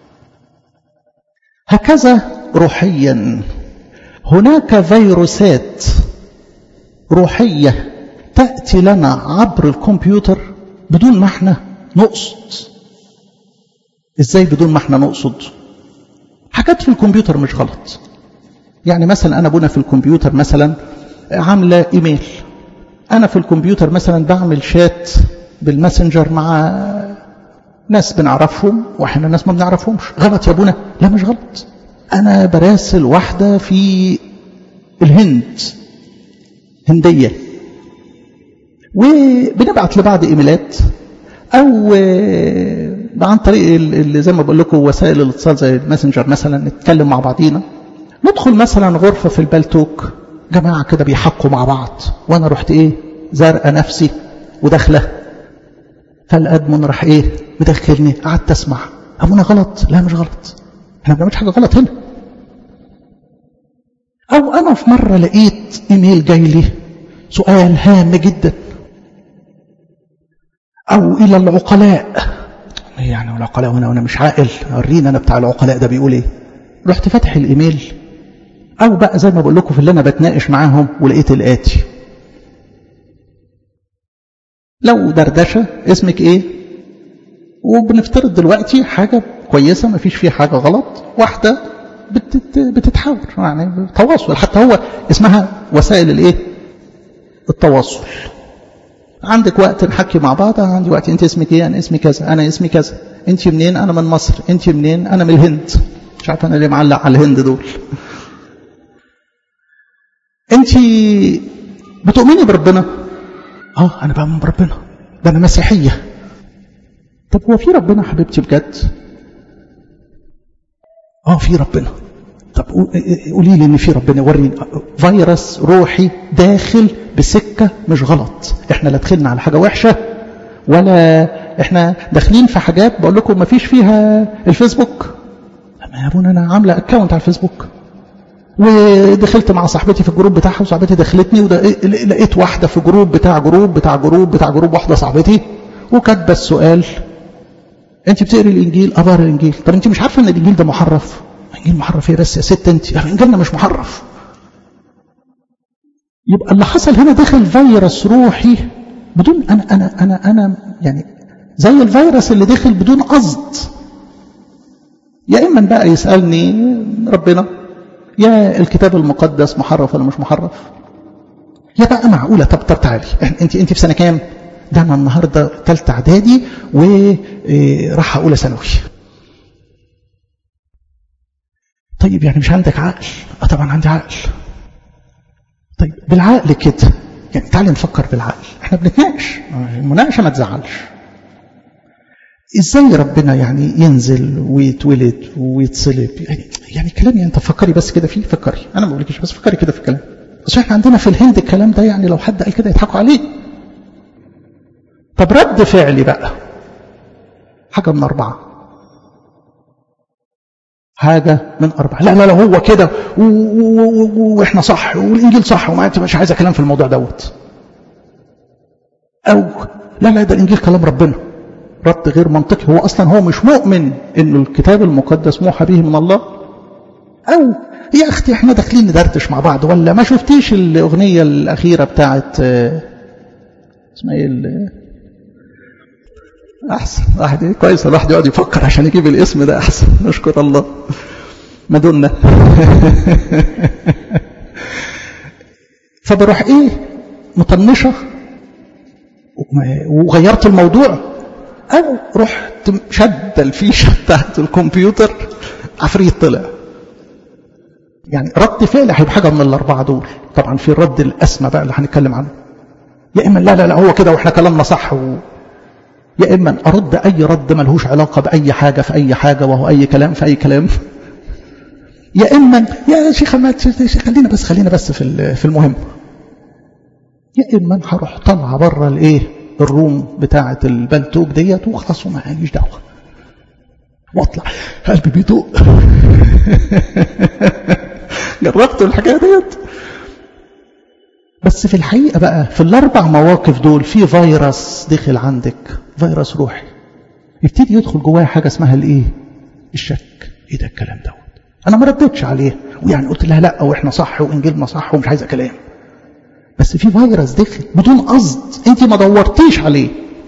هكذا روحيا هناك فيروسات روحيه تاتي لنا عبر الكمبيوتر بدون ما احنا نقصد ازاي بدون ما احنا نقصد حاجات في الكمبيوتر مش غلط يعني مثلا انا ابونا في الكمبيوتر مثلا عامله ايميل انا في الكمبيوتر مثلا بعمل شات بالماسنجر مع ناس بنعرفهم واحنا ناس ما بنعرفهمش غلط يا ابونا لا مش غلط انا براسل واحده في الهند هنديه وبنبعت لبعض ايميلات او عن طريق اللي زي ما بقول لكم وسائل الاتصال زي الماسنجر مثلا نتكلم مع بعضينا ندخل مثلا غرفه في البلتوك جماعه كده بيحكوا مع بعض وانا رحت ايه زارقه نفسي وداخله فالادمن راح ايه مدخلني قعدت اسمع ابونا غلط لا مش غلط احنا ما بنعملش حاجه غلط هنا او انا في مره لقيت ايميل جاي لي سؤال هام جدا او الى العقلاء يعني العقلاء وانا وانا مش عاقل ورينا انا بتاع العقلاء ده بيقول ايه رحت فاتح الايميل او بقى زي ما بقول لكم في اللي انا بتناقش معاهم ولقيت الاتي لو دردشه اسمك ايه وبنفترض دلوقتي حاجه كويسه ما فيش فيها حاجه غلط واحده بتت بتتحاور يعني تواصل حتى هو اسمها وسائل الايه التواصل عندك وقت نحكي مع بعض أنا عندي وقت انت اسمك ايه انا اسمي كذا انا اسمي كذا انت منين انا من مصر انت منين انا من الهند مش عارف انا ليه معلق على الهند دول انت بتؤمني بربنا اه انا بؤمن بربنا ده انا مسيحيه طب هو في ربنا حبيبتي بجد اه في ربنا طب قولي لي ان في ربنا وريني فيروس روحي داخل بسكه مش غلط احنا لا دخلنا على حاجه وحشه ولا احنا داخلين في حاجات بقول لكم ما فيش فيها الفيسبوك اما يا ابونا انا عامله اكونت على الفيسبوك ودخلت مع صاحبتي في الجروب بتاعها وصاحبتي دخلتني ولقيت واحده في جروب بتاع جروب بتاع جروب بتاع جروب واحده صاحبتي وكاتبه السؤال انت بتقري الانجيل ابار الانجيل طب انت مش عارفه ان الانجيل ده محرف الانجيل محرف ايه بس يا ست انت انجيلنا مش محرف يبقى اللي حصل هنا دخل فيروس روحي بدون انا انا انا انا يعني زي الفيروس اللي دخل بدون قصد يا اما بقى يسالني ربنا يا الكتاب المقدس محرف ولا مش محرف يا بقى معقولة طب طب تعالي انت انت في سنة كام ده انا النهارده ثالثه اعدادي وراح اولى ثانوي طيب يعني مش عندك عقل اه طبعا عندي عقل طيب بالعقل كده يعني تعالي نفكر بالعقل احنا بنتناقش المناقشه ما تزعلش ازاي ربنا يعني ينزل ويتولد ويتصلب يعني, يعني كلام يعني انت فكري بس كده فيه فكري انا ما بقولكش بس فكري كده في الكلام بس احنا عندنا في الهند الكلام ده يعني لو حد قال كده يضحكوا عليه طب رد فعلي بقى حاجه من اربعه حاجة من أربعة لا لا لا هو كده وإحنا صح والإنجيل صح وما أنت مش عايزة كلام في الموضوع دوت أو لا لا ده الإنجيل كلام ربنا رد غير منطقي هو أصلا هو مش مؤمن إنه الكتاب المقدس موحى به من الله أو يا أختي إحنا داخلين ندردش مع بعض ولا ما شفتيش الأغنية الأخيرة بتاعت اسمها إيه احسن واحد كويس الواحد يقعد يفكر عشان يجيب الاسم ده احسن نشكر الله مادونا فبروح ايه مطنشه وغيرت الموضوع او رحت شد الفيشه بتاعت الكمبيوتر عفريت طلع يعني رد فعل هيبقى حاجه من الاربعه دول طبعا في الرد الاسمى بقى اللي هنتكلم عنه يا اما لا لا لا هو كده واحنا كلامنا صح و... يا إما أرد أي رد ملهوش علاقة بأي حاجة في أي حاجة وهو أي كلام في أي كلام يا إما يا شيخ ما خلينا بس خلينا بس في في المهم يا إما هروح طالعة بره الإيه الروم بتاعة البلتوك ديت وخلاص وما عنديش دعوة واطلع قلبي بيدق جربتوا الحكاية ديت بس في الحقيقة بقى في الأربع مواقف دول في فيروس دخل عندك فيروس روحي يبتدي يدخل جوايا حاجة اسمها الإيه؟ الشك إيه ده الكلام دوت أنا ما ردتش عليه ويعني قلت لها لا وإحنا صح وإنجيلنا صح ومش عايزة كلام بس في فيروس دخل بدون قصد أنت ما دورتيش عليه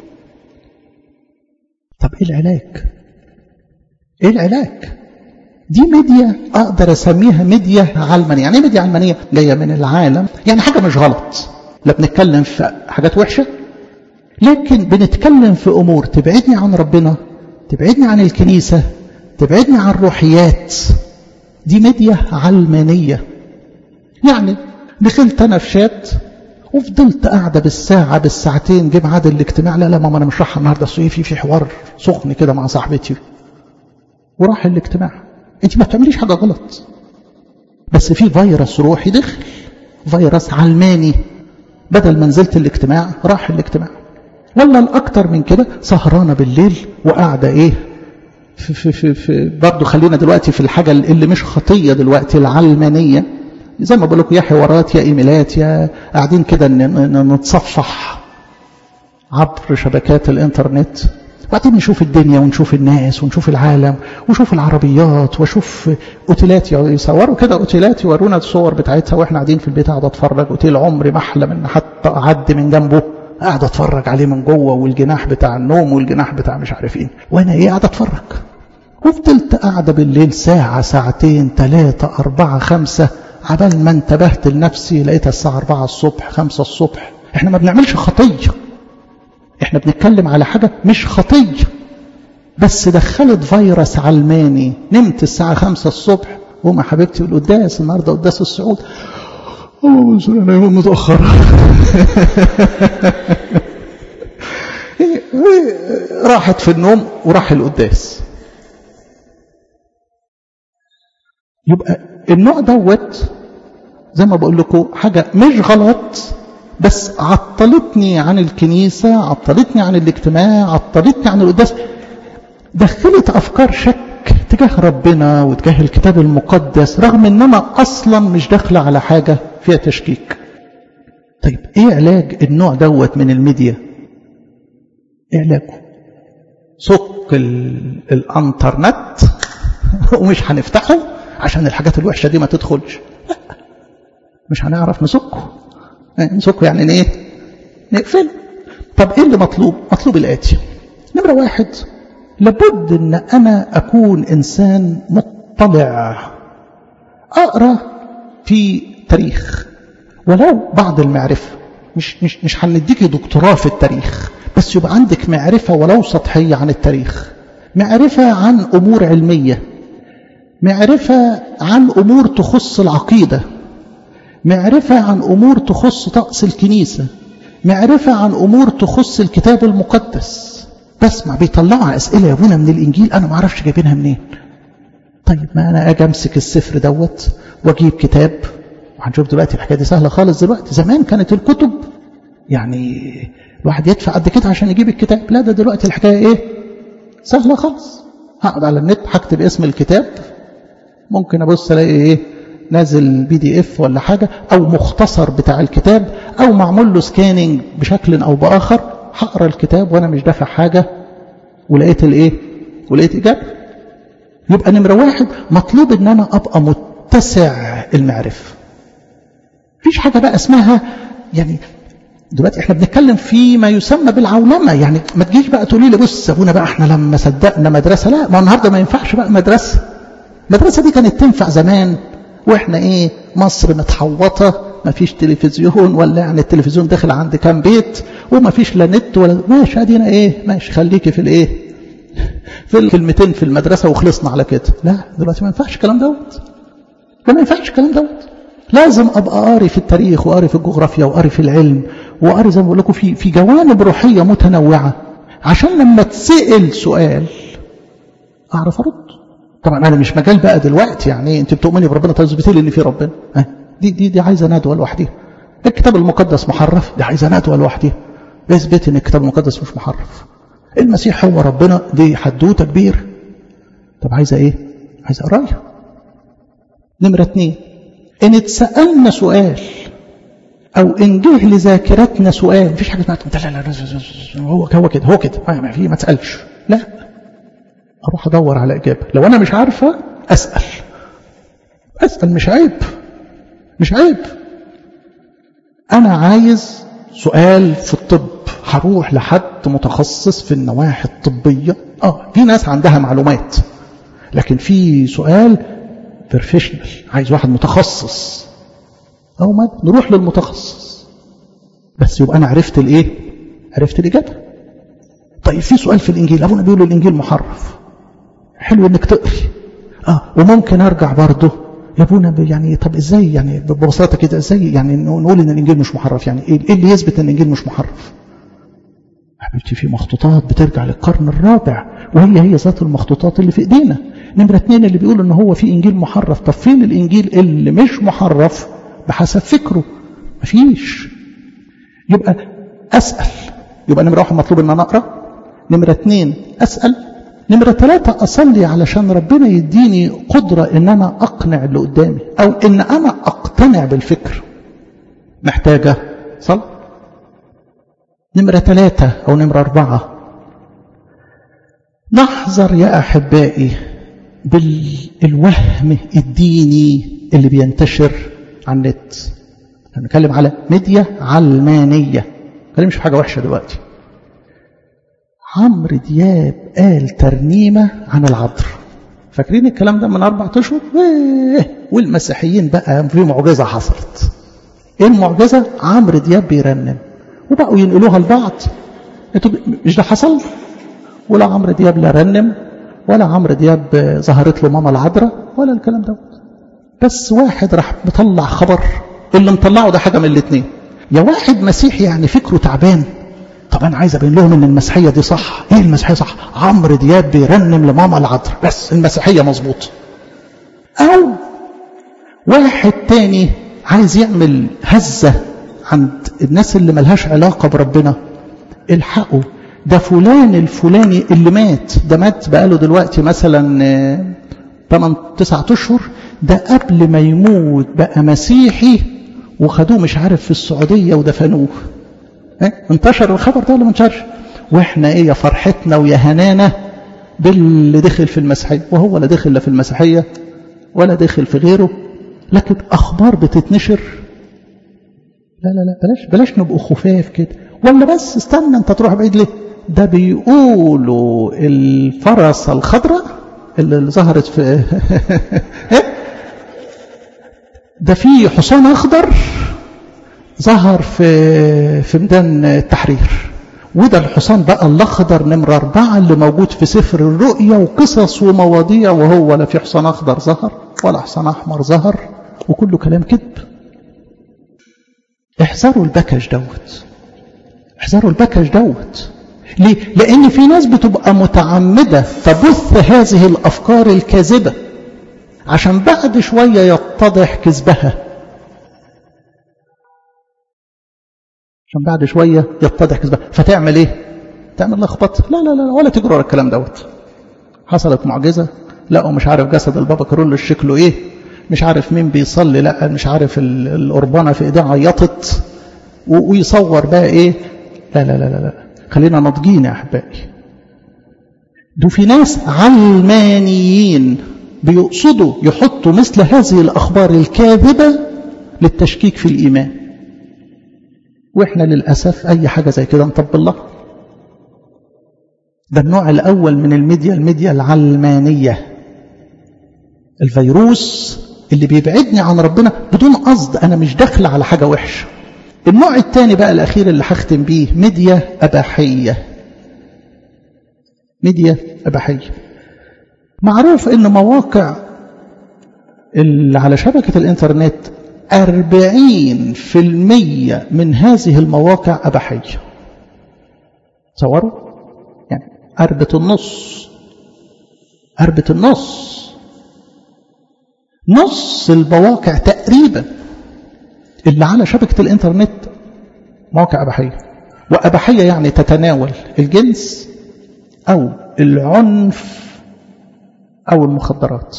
طب إيه العلاج؟ إيه العلاج؟ دي ميديا اقدر اسميها ميديا علمانيه يعني ايه ميديا علمانيه جايه من العالم يعني حاجه مش غلط لا بنتكلم في حاجات وحشه لكن بنتكلم في امور تبعدني عن ربنا تبعدني عن الكنيسه تبعدني عن الروحيات دي ميديا علمانيه يعني دخلت انا في شات وفضلت قاعده بالساعه بالساعتين جه ميعاد الاجتماع لا لا ماما انا مش رايحه النهارده في في حوار سخن كده مع صاحبتي وراح الاجتماع انت ما بتعمليش حاجه غلط بس في فيروس روحي دخل فيروس علماني بدل ما نزلت الاجتماع راح الاجتماع ولا الاكتر من كده سهرانه بالليل وقاعده ايه في في في, في برضه خلينا دلوقتي في الحاجه اللي مش خطيه دلوقتي العلمانيه زي ما بقول لكم يا حوارات يا ايميلات يا قاعدين كده نتصفح عبر شبكات الانترنت وبعدين نشوف الدنيا ونشوف الناس ونشوف العالم ونشوف العربيات واشوف اوتيلات يصوروا كده اوتيلات يورونا الصور بتاعتها واحنا قاعدين في البيت قاعد اتفرج اوتيل عمري ما احلم ان حتى اعدي من جنبه قاعد اتفرج عليه من جوه والجناح بتاع النوم والجناح بتاع مش عارف ايه وانا ايه قاعد اتفرج وفضلت قاعده بالليل ساعه ساعتين ثلاثه اربعه خمسه عبال ما انتبهت لنفسي لقيتها الساعه 4 الصبح 5 الصبح احنا ما بنعملش خطيه احنا بنتكلم على حاجة مش خطية بس دخلت فيروس علماني نمت الساعة خمسة الصبح وما حبيبتي القداس النهاردة قداس الصعود الله بس انا يوم متأخر راحت في النوم وراح القداس يبقى النوع دوت زي ما بقول لكم حاجة مش غلط بس عطلتني عن الكنيسة عطلتني عن الاجتماع عطلتني عن القداس دخلت أفكار شك تجاه ربنا وتجاه الكتاب المقدس رغم ان انا اصلا مش داخله على حاجه فيها تشكيك طيب ايه علاج النوع دوت من الميديا ايه علاجه سك الانترنت ومش هنفتحه عشان الحاجات الوحشه دي ما تدخلش لا مش هنعرف نسكه نسكه يعني ايه نقفل طب ايه اللي مطلوب مطلوب الاتي نمره واحد لابد ان انا اكون انسان مطلع اقرا في تاريخ ولو بعض المعرفه مش مش مش هنديكي دكتوراه في التاريخ بس يبقى عندك معرفه ولو سطحيه عن التاريخ معرفه عن امور علميه معرفه عن امور تخص العقيده معرفه عن امور تخص طقس الكنيسه معرفه عن امور تخص الكتاب المقدس بسمع بيطلعوا اسئله يا ابونا من الانجيل انا ما اعرفش جايبينها منين طيب ما انا اجي امسك السفر دوت واجيب كتاب وهنشوف دلوقتي الحكايه دي سهله خالص دلوقتي زمان كانت الكتب يعني الواحد يدفع قد كده عشان يجيب الكتاب لا ده دلوقتي الحكايه ايه سهله خالص هقعد على النت هكتب اسم الكتاب ممكن ابص الاقي ايه نازل بي دي اف ولا حاجه او مختصر بتاع الكتاب او معمول له سكاننج بشكل او باخر هقرا الكتاب وانا مش دافع حاجه ولقيت الايه ولقيت اجابه يبقى نمره واحد مطلوب ان انا ابقى متسع المعرفه مفيش حاجه بقى اسمها يعني دلوقتي احنا بنتكلم في ما يسمى بالعولمه يعني ما تجيش بقى تقولي لي بص ابونا بقى احنا لما صدقنا مدرسه لا ما النهارده ما ينفعش بقى مدرسه المدرسه دي كانت تنفع زمان واحنا ايه مصر متحوطه ما فيش تلفزيون ولا يعني التلفزيون داخل عند كام بيت وما فيش لا نت ولا ماشي ادينا ايه ماشي خليكي في الايه في الكلمتين في المدرسه وخلصنا على كده لا دلوقتي ما ينفعش الكلام دوت ما ينفعش الكلام دوت لازم ابقى قاري في التاريخ وقاري في الجغرافيا وقاري في العلم وقاري زي ما بقول لكم في في جوانب روحيه متنوعه عشان لما تسال سؤال اعرف ارد طبعا انا مش مجال بقى دلوقتي يعني انت بتؤمني بربنا تثبتي لي ان في ربنا أه دي دي دي عايزه ندوه لوحدها الكتاب المقدس محرف دي عايزه ندوه لوحدها اثبت ان الكتاب المقدس مش محرف المسيح هو ربنا دي حدوته كبيره طب عايزه ايه عايزه قرايه نمره اتنين ان اتسالنا سؤال او ان جه لذاكرتنا سؤال مفيش حاجه اسمها لا لا لا هو هو كده هو كده ما في ما تسالش لا اروح ادور على اجابه لو انا مش عارفه اسال اسال مش عيب مش عيب انا عايز سؤال في الطب هروح لحد متخصص في النواحي الطبيه اه في ناس عندها معلومات لكن في سؤال بروفيشنال عايز واحد متخصص او ما نروح للمتخصص بس يبقى انا عرفت الايه عرفت الاجابه طيب في سؤال في الانجيل ابونا بيقول الانجيل محرف حلو انك تقري اه وممكن ارجع برضه يا ابونا يعني طب ازاي يعني ببساطه كده ازاي يعني نقول ان الانجيل مش محرف يعني ايه اللي يثبت ان الانجيل مش محرف حبيبتي في مخطوطات بترجع للقرن الرابع وهي هي ذات المخطوطات اللي في ايدينا نمره اتنين اللي بيقول ان هو في انجيل محرف طب فين الانجيل اللي مش محرف بحسب فكره مفيش يبقى اسال يبقى نمره واحد مطلوب ان انا اقرا نمره اتنين اسال نمرة ثلاثة أصلي علشان ربنا يديني قدرة إن أنا أقنع اللي قدامي أو إن أنا أقتنع بالفكر محتاجة صلاة نمرة ثلاثة أو نمرة أربعة نحذر يا أحبائي بالوهم الديني اللي بينتشر على النت هنتكلم على ميديا علمانية ما في حاجة وحشة دلوقتي عمرو دياب قال ترنيمة عن العطر فاكرين الكلام ده من أربع أشهر والمسيحيين بقى في معجزة حصلت إيه المعجزة عمرو دياب بيرنم وبقوا ينقلوها لبعض انتوا مش ده حصل ولا عمرو دياب لا رنم ولا عمرو دياب ظهرت له ماما العذراء ولا الكلام ده بس واحد راح مطلع خبر اللي مطلعه ده حاجه من الاثنين يا واحد مسيحي يعني فكره تعبان طب انا عايز ابين لهم ان المسيحيه دي صح ايه المسيحيه صح عمرو دياب بيرنم لماما العذراء بس المسيحيه مظبوط او واحد تاني عايز يعمل هزه عند الناس اللي ملهاش علاقه بربنا الحقوا ده فلان الفلاني اللي مات ده مات بقاله دلوقتي مثلا 8 9 اشهر ده قبل ما يموت بقى مسيحي وخدوه مش عارف في السعوديه ودفنوه اه؟ انتشر الخبر ده ولا ما انتشرش واحنا ايه يا فرحتنا ويا هنانا باللي دخل في المسيحيه وهو لا دخل لا في المسيحيه ولا دخل في غيره لكن اخبار بتتنشر لا لا لا بلاش بلاش نبقوا خفاف كده ولا بس استنى انت تروح بعيد ليه ده بيقولوا الفرسه الخضراء اللي ظهرت في ده في حصان اخضر ظهر في في ميدان التحرير وده الحصان بقى الاخضر نمرة أربعة اللي موجود في سفر الرؤيا وقصص ومواضيع وهو لا في حصان أخضر ظهر ولا حصان أحمر ظهر وكله كلام كذب احذروا البكش دوت احذروا البكش دوت ليه؟ لأن في ناس بتبقى متعمدة تبث هذه الأفكار الكاذبة عشان بعد شوية يتضح كذبها عشان بعد شوية يتضح كذبها فتعمل ايه تعمل لخبطة لا لا لا ولا تجروا على الكلام دوت حصلت معجزة لقوا مش عارف جسد البابا كارول شكله ايه مش عارف مين بيصلي لا مش عارف القربانة في ايديه عيطت ويصور بقى ايه لا لا لا لا, لا. خلينا ناضجين يا احبائي دول في ناس علمانيين بيقصدوا يحطوا مثل هذه الاخبار الكاذبه للتشكيك في الايمان واحنا للاسف اي حاجه زي كده نطبل لها ده النوع الاول من الميديا الميديا العلمانيه الفيروس اللي بيبعدني عن ربنا بدون قصد انا مش داخل على حاجه وحشه النوع الثاني بقى الأخير اللي هختم بيه ميديا أباحية ميديا أباحية معروف أن مواقع اللي على شبكة الإنترنت أربعين في المية من هذه المواقع أباحية تصوروا يعني أربة النص أربة النص نص المواقع تقريبا اللي على شبكة الإنترنت مواقع أباحية وأباحية يعني تتناول الجنس أو العنف أو المخدرات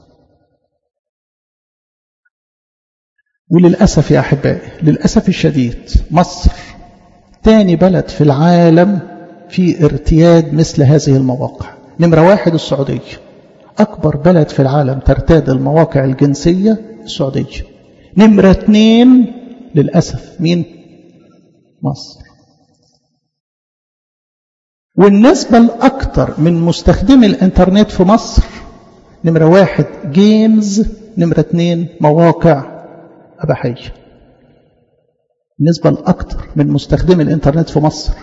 وللأسف يا أحبائي للأسف الشديد مصر تاني بلد في العالم في ارتياد مثل هذه المواقع نمرة واحد السعودية أكبر بلد في العالم ترتاد المواقع الجنسية السعودية نمرة اثنين للأسف مين مصر والنسبة الأكثر من مستخدمي الإنترنت في مصر نمرة واحد جيمز نمرة اثنين مواقع أباحية النسبة الأكثر من مستخدمي الإنترنت في مصر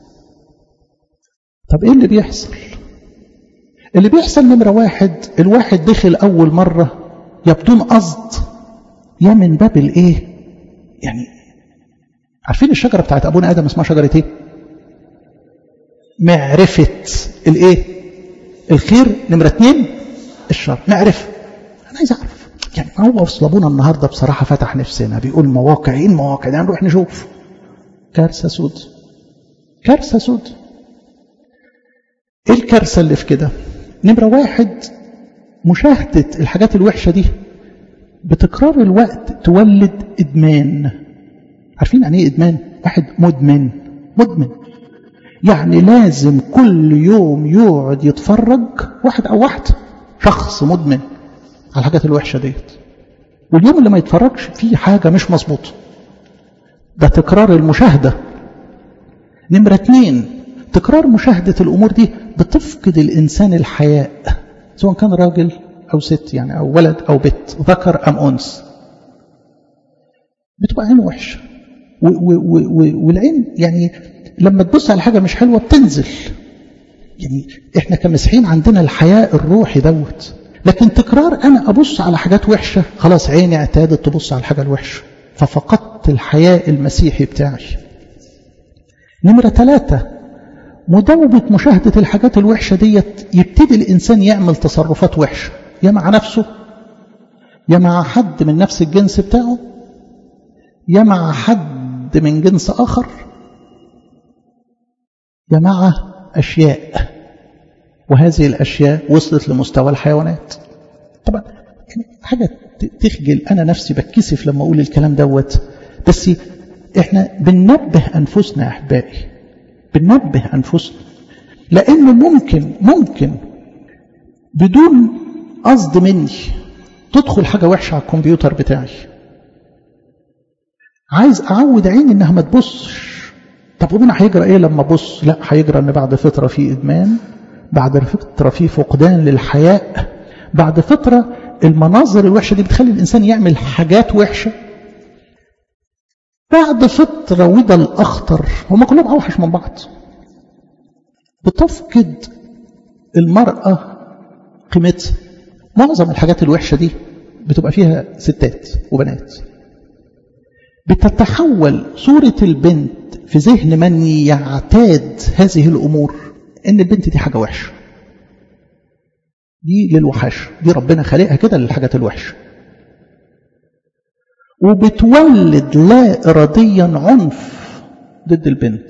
طب إيه اللي بيحصل اللي بيحصل نمرة واحد الواحد دخل أول مرة يا بدون قصد يا من باب الايه يعني عارفين الشجره بتاعت ابونا ادم اسمها شجره ايه معرفه الايه الخير نمره اثنين الشر معرفه انا عايز اعرف يعني هو اصل ابونا النهارده بصراحه فتح نفسنا بيقول مواقع ايه المواقع ده نروح نشوف كارثه سود كارثه سود ايه الكارثه اللي في كده نمره واحد مشاهده الحاجات الوحشه دي بتكرار الوقت تولد إدمان عارفين يعني إيه إدمان؟ واحد مدمن مدمن يعني لازم كل يوم يقعد يتفرج واحد أو واحدة شخص مدمن على الحاجات الوحشة ديت واليوم اللي ما يتفرجش فيه حاجة مش مظبوطة ده تكرار المشاهدة نمرة اتنين تكرار مشاهدة الأمور دي بتفقد الإنسان الحياء سواء كان راجل أو ست يعني أو ولد أو بنت ذكر أم أنثى بتبقى عين وحشة والعين يعني لما تبص على حاجة مش حلوة بتنزل يعني احنا كمسيحيين عندنا الحياء الروحي دوت لكن تكرار انا ابص على حاجات وحشة خلاص عيني اعتادت تبص على الحاجة الوحشة ففقدت الحياء المسيحي بتاعي نمرة ثلاثة مداومة مشاهدة الحاجات الوحشة ديت يبتدي الإنسان يعمل تصرفات وحشة يا مع نفسه يا مع حد من نفس الجنس بتاعه يا مع حد من جنس آخر يا مع أشياء وهذه الأشياء وصلت لمستوى الحيوانات طبعا حاجة تخجل أنا نفسي بتكسف لما أقول الكلام دوت بس إحنا بننبه أنفسنا يا أحبائي بننبه أنفسنا لأنه ممكن ممكن بدون قصد مني تدخل حاجة وحشة على الكمبيوتر بتاعي عايز أعود عيني إنها ما تبصش طب ومن هيجرى إيه لما أبص لا هيجرى إن بعد فترة في إدمان بعد فترة في فقدان للحياء بعد فترة المناظر الوحشة دي بتخلي الإنسان يعمل حاجات وحشة بعد فترة وده الأخطر هم كلهم أوحش من بعض بتفقد المرأة قيمتها معظم الحاجات الوحشة دي بتبقى فيها ستات وبنات بتتحول صورة البنت في ذهن من يعتاد هذه الأمور إن البنت دي حاجة وحشة دي للوحش دي ربنا خالقها كده للحاجات الوحشة وبتولد لا إراديا عنف ضد البنت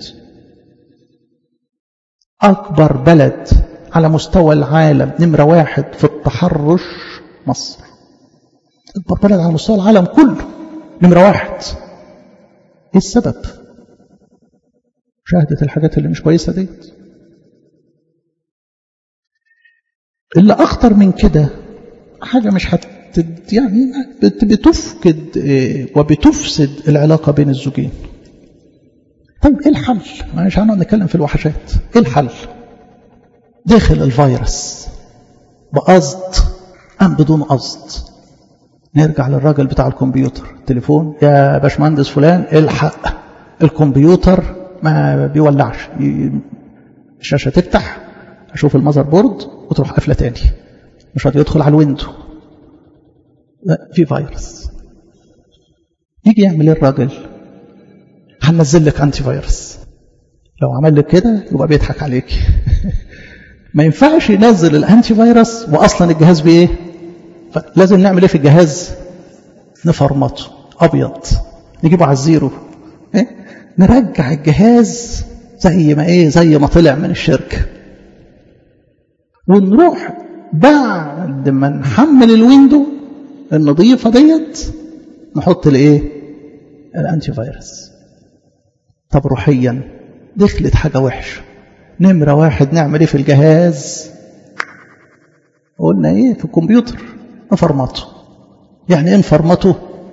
أكبر بلد على مستوى العالم نمرة واحد في التحرش مصر أكبر بلد على مستوى العالم كله نمرة واحد إيه السبب شاهدت الحاجات اللي مش كويسة ديت اللي أخطر من كده حاجة مش هت يعني بتفقد وبتفسد العلاقة بين الزوجين طيب ايه الحل مش هنقعد نتكلم في الوحشات ايه الحل داخل الفيروس بقصد ام بدون قصد نرجع للراجل بتاع الكمبيوتر تليفون يا باشمهندس فلان الحق الكمبيوتر ما بيولعش الشاشه تفتح اشوف المذر بورد وتروح قافله تاني مش راضي يدخل على الويندو لا في فيروس يجي يعمل ايه الراجل هنزل لك انتي فيروس لو عمل لك كده يبقى بيضحك عليك ما ينفعش ينزل الانتي فيروس واصلا الجهاز بايه لازم نعمل ايه في الجهاز نفرمطه ابيض نجيبه على الزيرو إيه؟ نرجع الجهاز زي ما ايه زي ما طلع من الشركه ونروح بعد ما نحمل الويندو النظيفه ديت نحط الايه الانتي فيروس طب روحيا دخلت حاجه وحشه نمره واحد نعمل ايه في الجهاز قلنا ايه في الكمبيوتر نفرمطه يعني ايه نفرمطه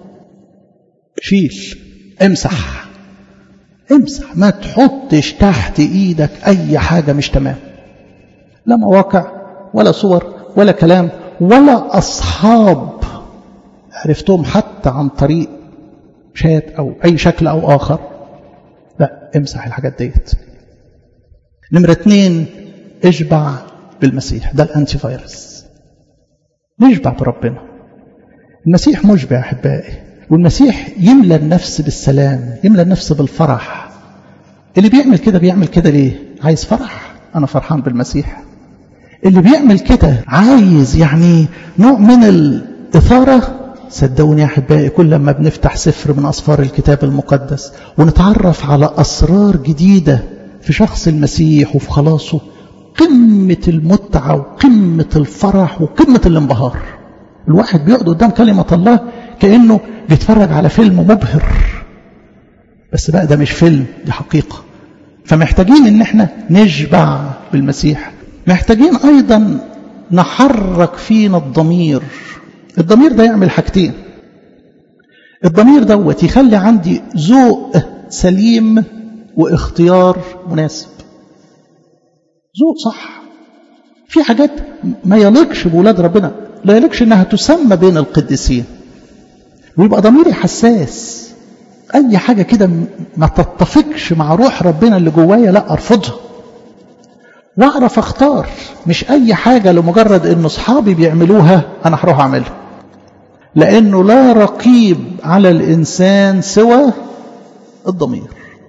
شيل امسح امسح ما تحطش تحت ايدك اي حاجه مش تمام لا مواقع ولا صور ولا كلام ولا اصحاب عرفتهم حتى عن طريق شات او اي شكل او اخر لا امسح الحاجات ديت نمرة اتنين اشبع بالمسيح ده الانتي فيروس نشبع بربنا المسيح مشبع احبائي والمسيح يملى النفس بالسلام يملى النفس بالفرح اللي بيعمل كده بيعمل كده ليه عايز فرح انا فرحان بالمسيح اللي بيعمل كده عايز يعني نوع من الإثارة صدقوني يا أحبائي كل ما بنفتح سفر من أسفار الكتاب المقدس ونتعرف على أسرار جديدة في شخص المسيح وفي خلاصه قمة المتعة وقمة الفرح وقمة الانبهار الواحد بيقعد قدام كلمة الله كأنه بيتفرج على فيلم مبهر بس بقى ده مش فيلم دي حقيقة فمحتاجين ان احنا نشبع بالمسيح محتاجين ايضا نحرك فينا الضمير الضمير ده يعمل حاجتين الضمير دوت يخلي عندي ذوق سليم واختيار مناسب ذوق صح في حاجات ما يليقش بولاد ربنا لا يليقش انها تسمى بين القديسين ويبقى ضميري حساس اي حاجه كده ما تتفقش مع روح ربنا اللي جوايا لا ارفضها واعرف اختار مش اي حاجه لمجرد ان اصحابي بيعملوها انا هروح اعملها لانه لا رقيب على الانسان سوى الضمير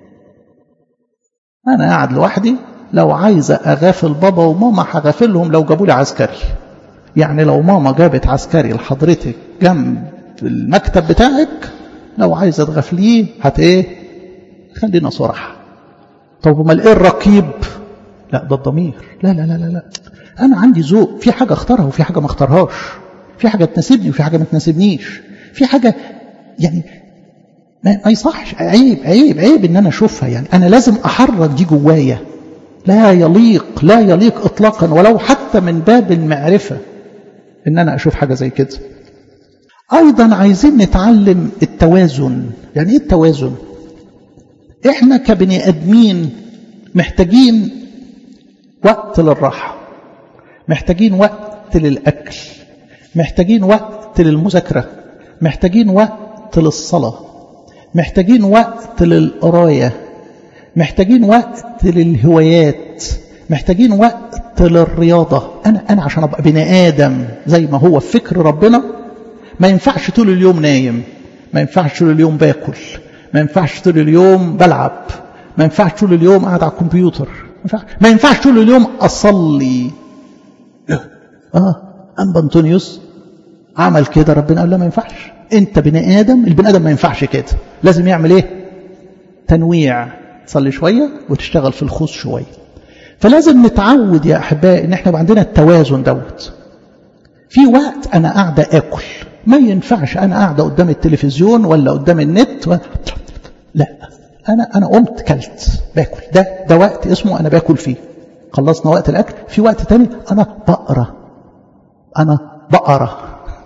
انا قاعد لوحدي لو عايز اغافل بابا وماما هغافلهم لو جابوا لي عسكري يعني لو ماما جابت عسكري لحضرتك جنب المكتب بتاعك لو عايزه تغفليه هت ايه خلينا صراحه طب امال ايه الرقيب لا ده الضمير لا لا لا لا لا انا عندي ذوق في حاجه اختارها وفي حاجه ما اختارهاش في حاجه تناسبني وفي حاجه ما تناسبنيش في حاجه يعني ما يصحش عيب عيب عيب ان انا اشوفها يعني انا لازم احرك دي جوايا لا يليق لا يليق اطلاقا ولو حتى من باب المعرفه ان انا اشوف حاجه زي كده ايضا عايزين نتعلم التوازن يعني ايه التوازن احنا كبني ادمين محتاجين وقت للراحه محتاجين وقت للاكل محتاجين وقت للمذاكرة محتاجين وقت للصلاة محتاجين وقت للقراية محتاجين وقت للهوايات محتاجين وقت للرياضة أنا, أنا عشان أبقى بني آدم زي ما هو فكر ربنا ما ينفعش طول اليوم نايم ما ينفعش طول اليوم باكل ما ينفعش طول اليوم بلعب ما ينفعش طول اليوم قاعد على الكمبيوتر ما ينفعش طول اليوم أصلي آه أنبا أنطونيوس عمل كده ربنا قال له ما ينفعش أنت بني آدم البني آدم ما ينفعش كده لازم يعمل إيه تنويع تصلي شوية وتشتغل في الخوص شوية فلازم نتعود يا أحبائي إن إحنا عندنا التوازن دوت في وقت أنا قاعدة آكل ما ينفعش أنا قاعدة قدام التلفزيون ولا قدام النت و... لا أنا أنا قمت كلت باكل ده ده وقت اسمه أنا باكل فيه خلصنا وقت الأكل في وقت تاني أنا بقرا أنا بقرا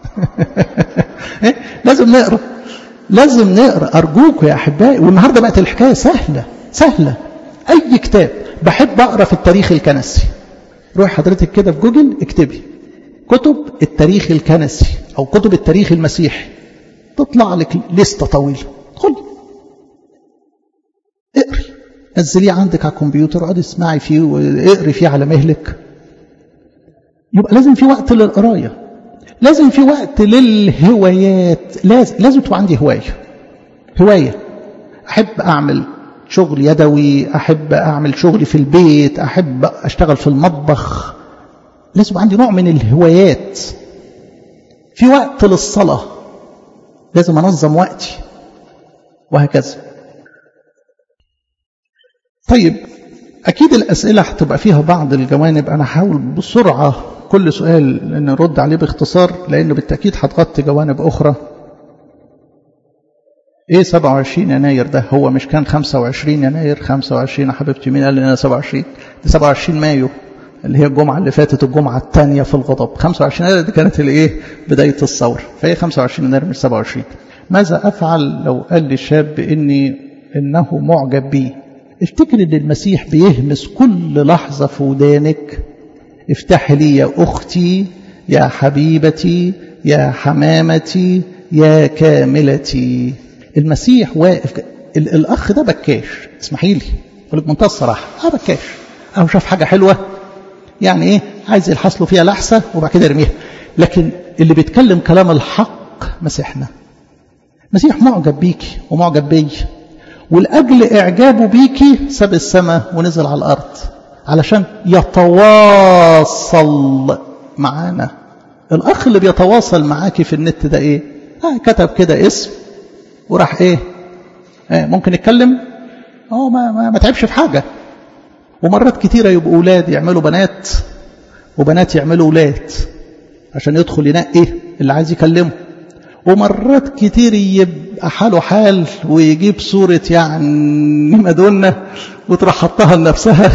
لازم نقرا لازم نقرا أرجوكم يا أحبائي والنهارده بقت الحكاية سهلة سهلة أي كتاب بحب أقرا في التاريخ الكنسي روح حضرتك كده في جوجل اكتبي كتب التاريخ الكنسي أو كتب التاريخ المسيحي تطلع لك لستة طويلة ادخل اقري نزليه عندك على الكمبيوتر اقعدي اسمعي فيه واقري فيه على مهلك يبقى لازم في وقت للقراية لازم في وقت للهوايات لازم لازم تبقى عندي هواية هواية أحب أعمل شغل يدوي أحب أعمل شغلي في البيت أحب أشتغل في المطبخ لازم عندي نوع من الهوايات في وقت للصلاة لازم أنظم وقتي وهكذا طيب أكيد الأسئلة هتبقى فيها بعض الجوانب أنا هحاول بسرعة كل سؤال نرد عليه باختصار لأنه بالتأكيد هتغطي جوانب أخرى إيه 27 يناير ده هو مش كان 25 يناير 25 يا حبيبتي مين قال لي أنا 27 دي 27 مايو اللي هي الجمعة اللي فاتت الجمعة الثانية في الغضب 25 يناير دي كانت الايه بداية الثورة فهي 25 يناير مش 27 ماذا أفعل لو قال لي شاب إني إنه معجب بي افتكر ان المسيح بيهمس كل لحظة في ودانك افتح لي يا أختي يا حبيبتي يا حمامتي يا كاملتي المسيح واقف الأخ ده بكاش اسمحي لي أقول لك منتهى الصراحة اه بكاش أهو شاف حاجة حلوة يعني إيه عايز يلحس له فيها لحسة وبعد كده يرميها لكن اللي بيتكلم كلام الحق مسيحنا مسيح معجب بيكي ومعجب بي ولأجل إعجابه بيكي ساب السماء ونزل على الأرض علشان يتواصل معانا الأخ اللي بيتواصل معاكي في النت ده إيه آه كتب كده اسم وراح إيه آه ممكن يتكلم اه ما, ما, ما تعبش في حاجة ومرات كتيرة يبقوا أولاد يعملوا بنات وبنات يعملوا أولاد عشان يدخل ينقي اللي عايز يكلمه ومرات كتير يبقى حاله حال ويجيب صورة يعني مادونا وتروح حطها لنفسها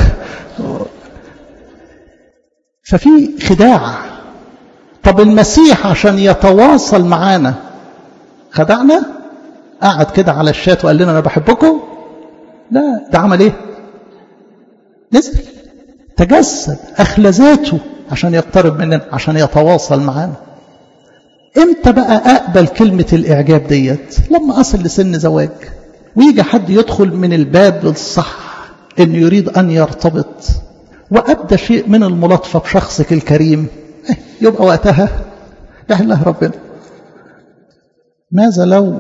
ففي خداع طب المسيح عشان يتواصل معانا خدعنا قعد كده على الشات وقال لنا انا بحبكم لا ده عمل ايه نزل تجسد اخلى ذاته عشان يقترب مننا عشان يتواصل معانا امتى بقى اقبل كلمة الاعجاب ديت لما اصل لسن زواج ويجي حد يدخل من الباب الصح انه يريد ان يرتبط وابدى شيء من الملاطفة بشخصك الكريم يبقى وقتها يحله ربنا ماذا لو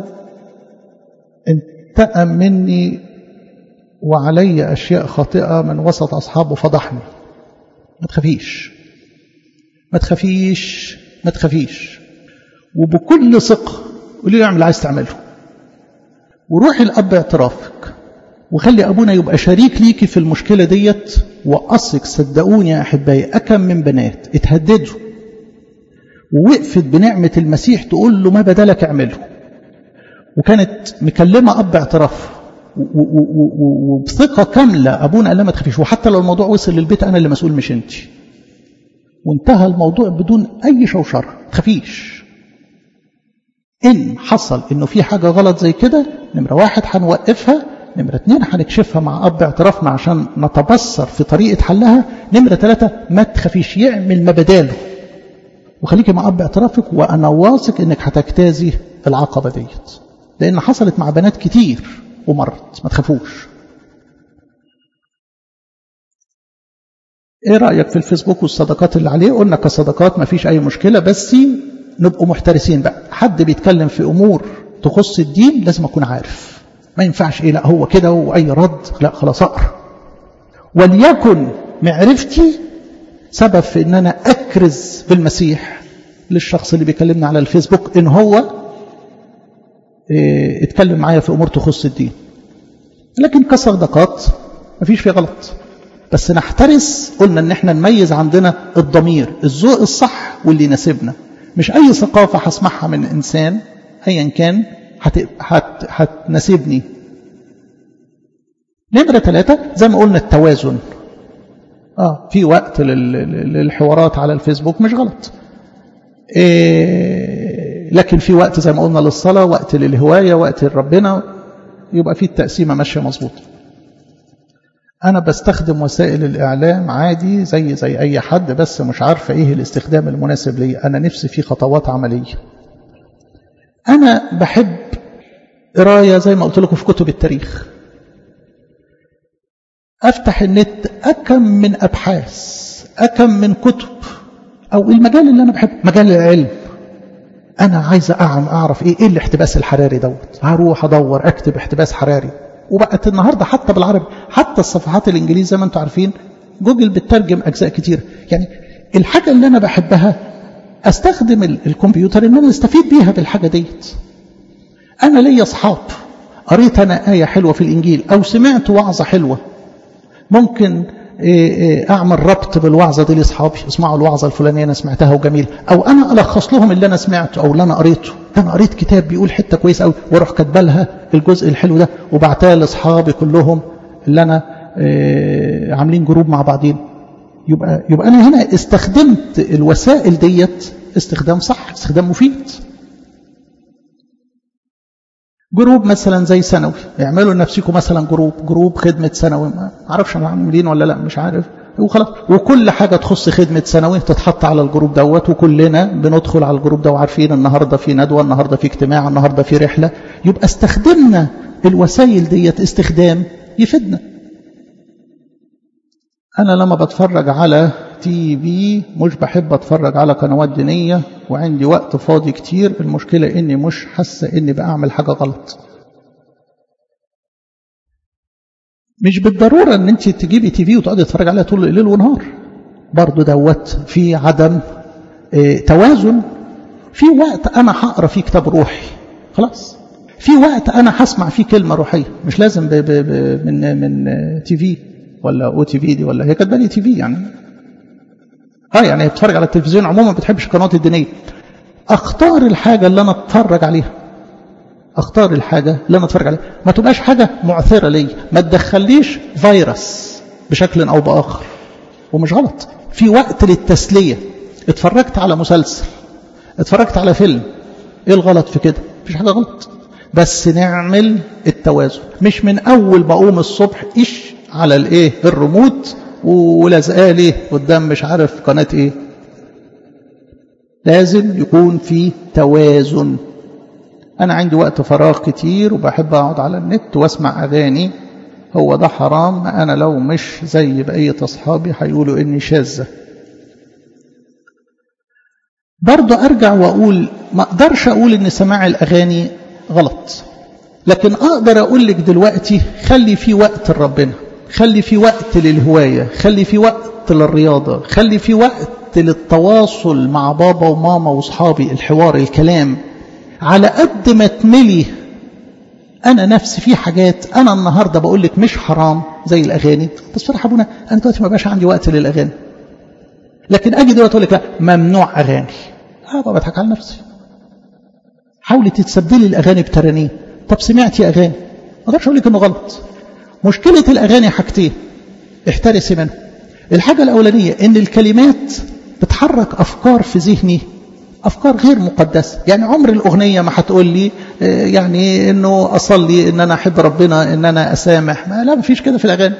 انتقم مني وعلي أشياء خاطئة من وسط أصحابه فضحني ما تخافيش ما تخافيش ما تخافيش وبكل ثقة قولي له اعمل اللي عايز تعمله وروحي لأب اعترافك وخلي أبونا يبقى شريك ليكي في المشكلة ديت وأثق صدقوني يا أحبائي أكم من بنات اتهددوا ووقفت بنعمة المسيح تقول له ما بدلك اعمله وكانت مكلمة أب اعتراف وبثقة كاملة أبونا قال لها ما تخافيش وحتى لو الموضوع وصل للبيت أنا اللي مسؤول مش أنت وانتهى الموضوع بدون أي شوشرة ما تخافيش إن حصل إنه في حاجة غلط زي كده نمرة واحد هنوقفها نمرة اتنين هنكشفها مع أب اعترافنا عشان نتبصر في طريقة حلها نمرة ثلاثة ما تخافيش يعمل ما بداله وخليكي مع اب اعترافك وانا واثق انك هتجتازي العقبه ديت لان حصلت مع بنات كتير ومرت ما تخافوش ايه رايك في الفيسبوك والصداقات اللي عليه قلنا كصداقات ما فيش اي مشكله بس نبقوا محترسين بقى حد بيتكلم في امور تخص الدين لازم اكون عارف ما ينفعش ايه لا هو كده واي رد لا خلاص اقرا وليكن معرفتي سبب في ان انا اكرز بالمسيح للشخص اللي بيكلمني على الفيسبوك ان هو إيه اتكلم معايا في امور تخص الدين لكن كصداقات مفيش فيه غلط بس نحترس قلنا ان احنا نميز عندنا الضمير الذوق الصح واللي يناسبنا مش اي ثقافه هسمعها من انسان ايا كان هت... هت... هتناسبني نمرة ثلاثة زي ما قلنا التوازن اه في وقت لل... للحوارات على الفيسبوك مش غلط إيه لكن في وقت زي ما قلنا للصلاة وقت للهواية وقت لربنا يبقى في التقسيمة ماشية مظبوط أنا بستخدم وسائل الإعلام عادي زي زي أي حد بس مش عارفة إيه الاستخدام المناسب لي أنا نفسي في خطوات عملية أنا بحب قراية زي ما قلت لكم في كتب التاريخ أفتح النت أكم من أبحاث أكم من كتب أو المجال اللي أنا بحبه مجال العلم أنا عايز أعرف إيه, إيه الاحتباس الحراري دوت هروح أدور أكتب احتباس حراري وبقت النهاردة حتى بالعربي حتى الصفحات الإنجليزية زي ما أنتم عارفين جوجل بتترجم أجزاء كتير يعني الحاجة اللي أنا بحبها أستخدم الكمبيوتر إن أنا أستفيد بيها بالحاجة ديت أنا ليا أصحاب قريت أنا آية حلوة في الإنجيل أو سمعت وعظة حلوة ممكن أعمل ربط بالوعظة دي لأصحابي اسمعوا الوعظة الفلانية أنا سمعتها وجميل أو أنا ألخص لهم اللي أنا سمعته أو اللي أنا قريته ده أنا قريت كتاب بيقول حتة كويس أوي وأروح كاتبه لها الجزء الحلو ده وبعتها لأصحابي كلهم اللي أنا عاملين جروب مع بعضين يبقى يبقى أنا هنا استخدمت الوسائل ديت استخدام صح استخدام مفيد جروب مثلا زي ثانوي اعملوا لنفسكم مثلا جروب جروب خدمة ثانوي ما اعرفش انا عاملين ولا لا مش عارف وخلاص وكل حاجة تخص خدمة ثانوي تتحط على الجروب دوت وكلنا بندخل على الجروب ده وعارفين النهاردة في ندوة النهاردة في اجتماع النهاردة في رحلة يبقى استخدمنا الوسائل ديت استخدام يفيدنا أنا لما بتفرج على تي في مش بحب أتفرج على قنوات دينية وعندي وقت فاضي كتير المشكلة إني مش حاسة إني بعمل حاجة غلط مش بالضرورة إن أنت تجيبي تي في وتقعدي تتفرج عليها طول الليل ونهار برضو دوت في عدم اه توازن في وقت أنا هقرا فيه كتاب روحي خلاص في وقت أنا هسمع فيه كلمة روحية مش لازم ب ب ب من من تي في ولا او تي في دي ولا هي كاتبه لي تي في يعني اه يعني هي بتتفرج على التلفزيون عموما ما بتحبش القنوات الدينيه اختار الحاجه اللي انا اتفرج عليها اختار الحاجه اللي انا اتفرج عليها ما تبقاش حاجه معثره ليا ما تدخليش فيروس بشكل او باخر ومش غلط في وقت للتسليه اتفرجت على مسلسل اتفرجت على فيلم ايه الغلط في كده مفيش حاجه غلط بس نعمل التوازن مش من اول ما اقوم الصبح ايش على الايه الريموت ولازقاه ليه قدام مش عارف قناه ايه لازم يكون في توازن انا عندي وقت فراغ كتير وبحب اقعد على النت واسمع اغاني هو ده حرام انا لو مش زي بقيه اصحابي هيقولوا اني شاذه برضه ارجع واقول ما اقدرش اقول ان سماع الاغاني غلط لكن اقدر اقول لك دلوقتي خلي في وقت لربنا خلي في وقت للهواية خلي في وقت للرياضة خلي في وقت للتواصل مع بابا وماما وصحابي الحوار الكلام على قد ما تملي أنا نفسي في حاجات أنا النهاردة بقول لك مش حرام زي الأغاني بس فرح أبونا أنا دلوقتي ما بقاش عندي وقت للأغاني لكن أجي دلوقتي أقول لك لا ممنوع أغاني أه بضحك على نفسي حاولي تتسبلي الأغاني بترانيم طب سمعتي أغاني ما أقدرش أقول لك إنه غلط مشكلة الأغاني حاجتين احترسي منهم الحاجة الأولانية إن الكلمات بتحرك أفكار في ذهني أفكار غير مقدسة يعني عمر الأغنية ما هتقول لي يعني إنه أصلي إن أنا أحب ربنا إن أنا أسامح ما لا مفيش كده في الأغاني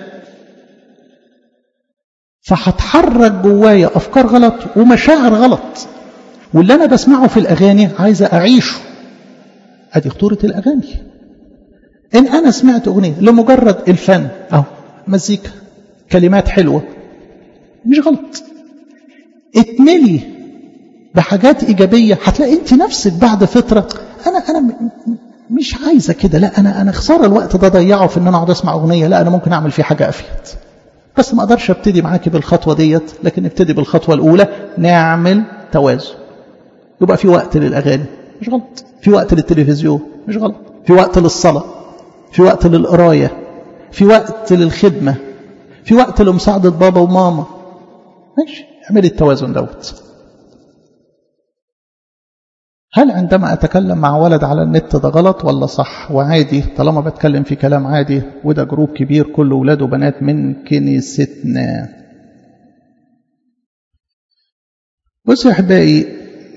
فهتحرك جوايا أفكار غلط ومشاعر غلط واللي أنا بسمعه في الأغاني عايزة أعيشه أدي خطورة الأغاني إن أنا سمعت أغنية لمجرد الفن أو مزيكا كلمات حلوة مش غلط اتملي بحاجات إيجابية هتلاقي أنت نفسك بعد فترة أنا أنا مش عايزة كده لا أنا أنا خسارة الوقت ده ضيعه في إن أنا أقعد أسمع أغنية لا أنا ممكن أعمل فيه حاجة أفيد بس ما أقدرش أبتدي معاكي بالخطوة ديت لكن ابتدي بالخطوة الأولى نعمل توازن يبقى في وقت للأغاني مش غلط في وقت للتلفزيون مش غلط في وقت للصلاة في وقت للقراية في وقت للخدمة في وقت لمساعدة بابا وماما ماشي اعملي التوازن دوت هل عندما أتكلم مع ولد على النت ده غلط ولا صح وعادي طالما بتكلم في كلام عادي وده جروب كبير كله ولاد وبنات من كنيستنا بصوا يا أحبائي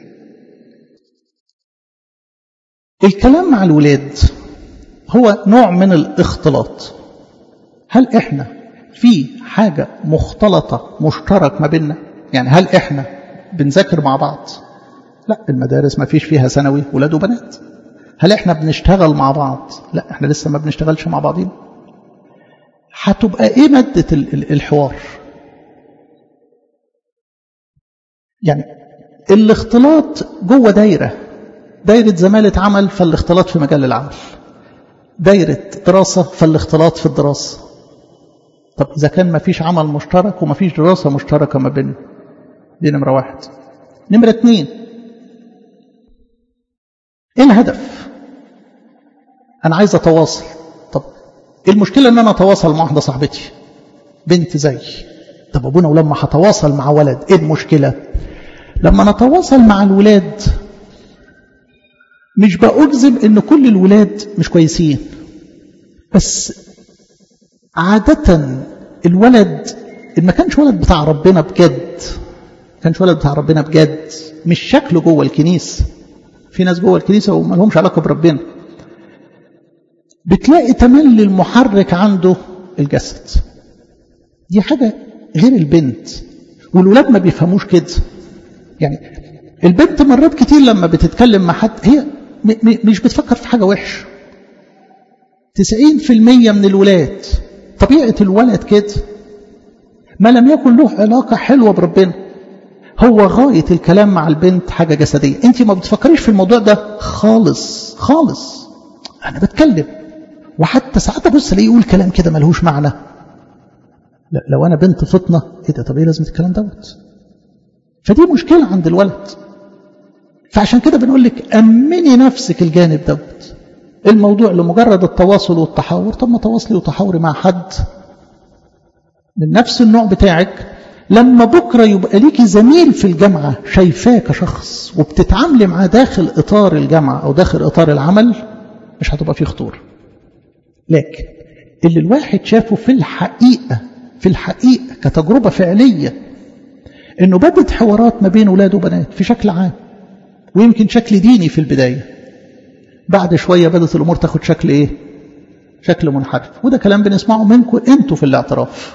الكلام مع الولاد هو نوع من الاختلاط هل احنا في حاجة مختلطة مشترك ما بيننا يعني هل احنا بنذاكر مع بعض لا المدارس ما فيش فيها ثانوي ولاد وبنات هل احنا بنشتغل مع بعض لا احنا لسه ما بنشتغلش مع بعضين هتبقى ايه مادة الحوار يعني الاختلاط جوه دايرة دايرة زمالة عمل فالاختلاط في مجال العمل دايرة دراسة فالاختلاط في الدراسة طب إذا كان ما فيش عمل مشترك وما فيش دراسة مشتركة ما بيننا دي نمرة واحد نمرة اتنين ايه الهدف انا عايز اتواصل طب ايه المشكلة ان انا اتواصل مع واحدة صاحبتي بنت زي طب ابونا ولما هتواصل مع ولد ايه المشكلة لما نتواصل مع الولاد مش بأجزم ان كل الولاد مش كويسين بس عادة الولد إن ما كانش ولد بتاع ربنا بجد كانش ولد بتاع ربنا بجد مش شكله جوه الكنيسة في ناس جوه الكنيسة وما لهمش علاقة بربنا بتلاقي تملي المحرك عنده الجسد دي حاجة غير البنت والولاد ما بيفهموش كده يعني البنت مرات كتير لما بتتكلم مع حد هي مش بتفكر في حاجة وحش تسعين في المية من الولاد طبيعة الولد كده ما لم يكن له علاقة حلوة بربنا هو غاية الكلام مع البنت حاجة جسدية انت ما بتفكريش في الموضوع ده خالص خالص انا بتكلم وحتى ساعات ابص الاقيه يقول كلام كده ملهوش معنى لا لو انا بنت فطنة ايه ده طب ايه لازمة الكلام دوت فدي مشكلة عند الولد فعشان كده بنقول لك أمني نفسك الجانب دوت الموضوع لمجرد التواصل والتحاور طب ما تواصلي وتحاوري مع حد من نفس النوع بتاعك لما بكرة يبقى ليكي زميل في الجامعة شايفاه كشخص وبتتعاملي معاه داخل إطار الجامعة أو داخل إطار العمل مش هتبقى فيه خطورة لكن اللي الواحد شافه في الحقيقة في الحقيقة كتجربة فعلية انه بدت حوارات ما بين ولاد وبنات في شكل عام ويمكن شكل ديني في البداية بعد شوية بدت الأمور تاخد شكل إيه شكل منحرف وده كلام بنسمعه منكم أنتوا في الاعتراف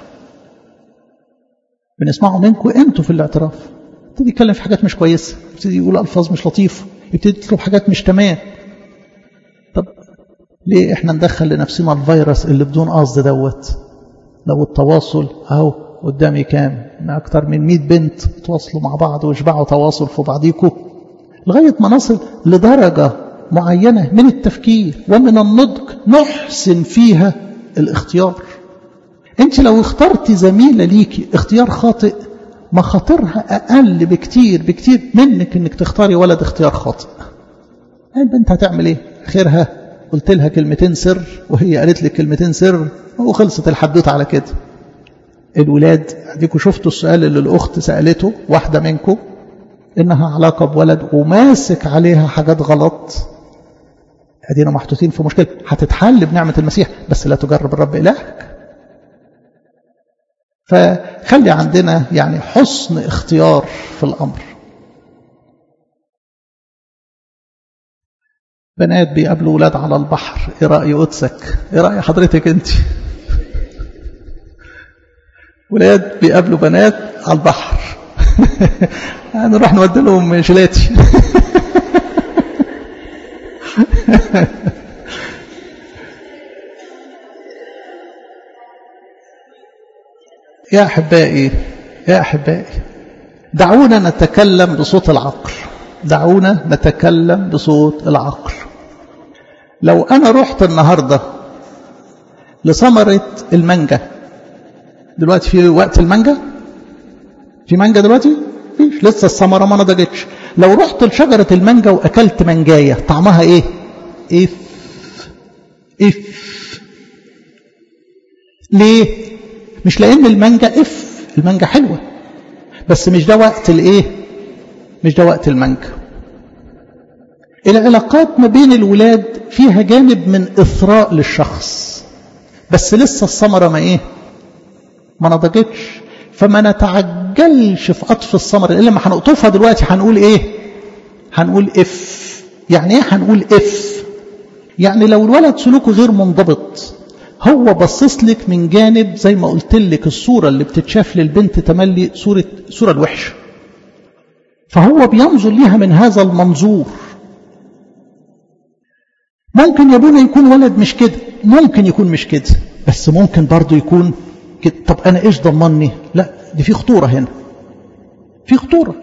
بنسمعه منكم أنتوا في الاعتراف يبتدي يتكلم في حاجات مش كويسة يبتدي يقول ألفاظ مش لطيفة يبتدي يطلب حاجات مش تمام طب ليه احنا ندخل لنفسنا الفيروس اللي بدون قصد دوت لو التواصل اهو قدامي كام اكتر من 100 بنت تواصلوا مع بعض ويشبعوا تواصل في بعضيكم لغاية ما نصل لدرجة معينة من التفكير ومن النضج نحسن فيها الاختيار انت لو اخترت زميلة ليكي اختيار خاطئ مخاطرها اقل بكتير بكتير منك انك تختاري ولد اختيار خاطئ البنت هتعمل ايه خيرها قلت لها كلمتين سر وهي قالت لي كلمتين سر وخلصت الحدوته على كده الولاد اديكوا شفتوا السؤال اللي الاخت سالته واحده منكم انها علاقه بولد وماسك عليها حاجات غلط ادينا محطوطين في مشكله هتتحل بنعمه المسيح بس لا تجرب الرب الهك فخلي عندنا يعني حسن اختيار في الامر بنات بيقابلوا ولاد على البحر ايه راي قدسك ايه راي حضرتك انت ولاد بيقابلوا بنات على البحر نروح نودي لهم جيلاتي يا أحبائي يا أحبائي دعونا نتكلم بصوت العقل دعونا نتكلم بصوت العقل لو أنا رحت النهاردة لثمرة المانجا دلوقتي في وقت المانجا في مانجا دلوقتي فيش لسه الثمرة ما نضجتش لو رحت لشجرة المانجا وأكلت منجاية طعمها إيه إف إف ليه مش لأن المانجا إف المانجا حلوة بس مش ده وقت الإيه مش ده وقت المانجا العلاقات ما بين الولاد فيها جانب من إثراء للشخص بس لسه الثمرة ما إيه ما نضجتش فما نتعجلش في قطف الثمرة إلا لما هنقطفها دلوقتي هنقول إيه هنقول إف يعني إيه هنقول إف يعني لو الولد سلوكه غير منضبط هو بصص لك من جانب زي ما قلت لك الصورة اللي بتتشاف للبنت تملي صورة صورة الوحشة فهو بينظر ليها من هذا المنظور ممكن يا ابونا يكون ولد مش كده ممكن يكون مش كده بس ممكن برضه يكون كده طب انا ايش ضمني لا دي في خطوره هنا في خطوره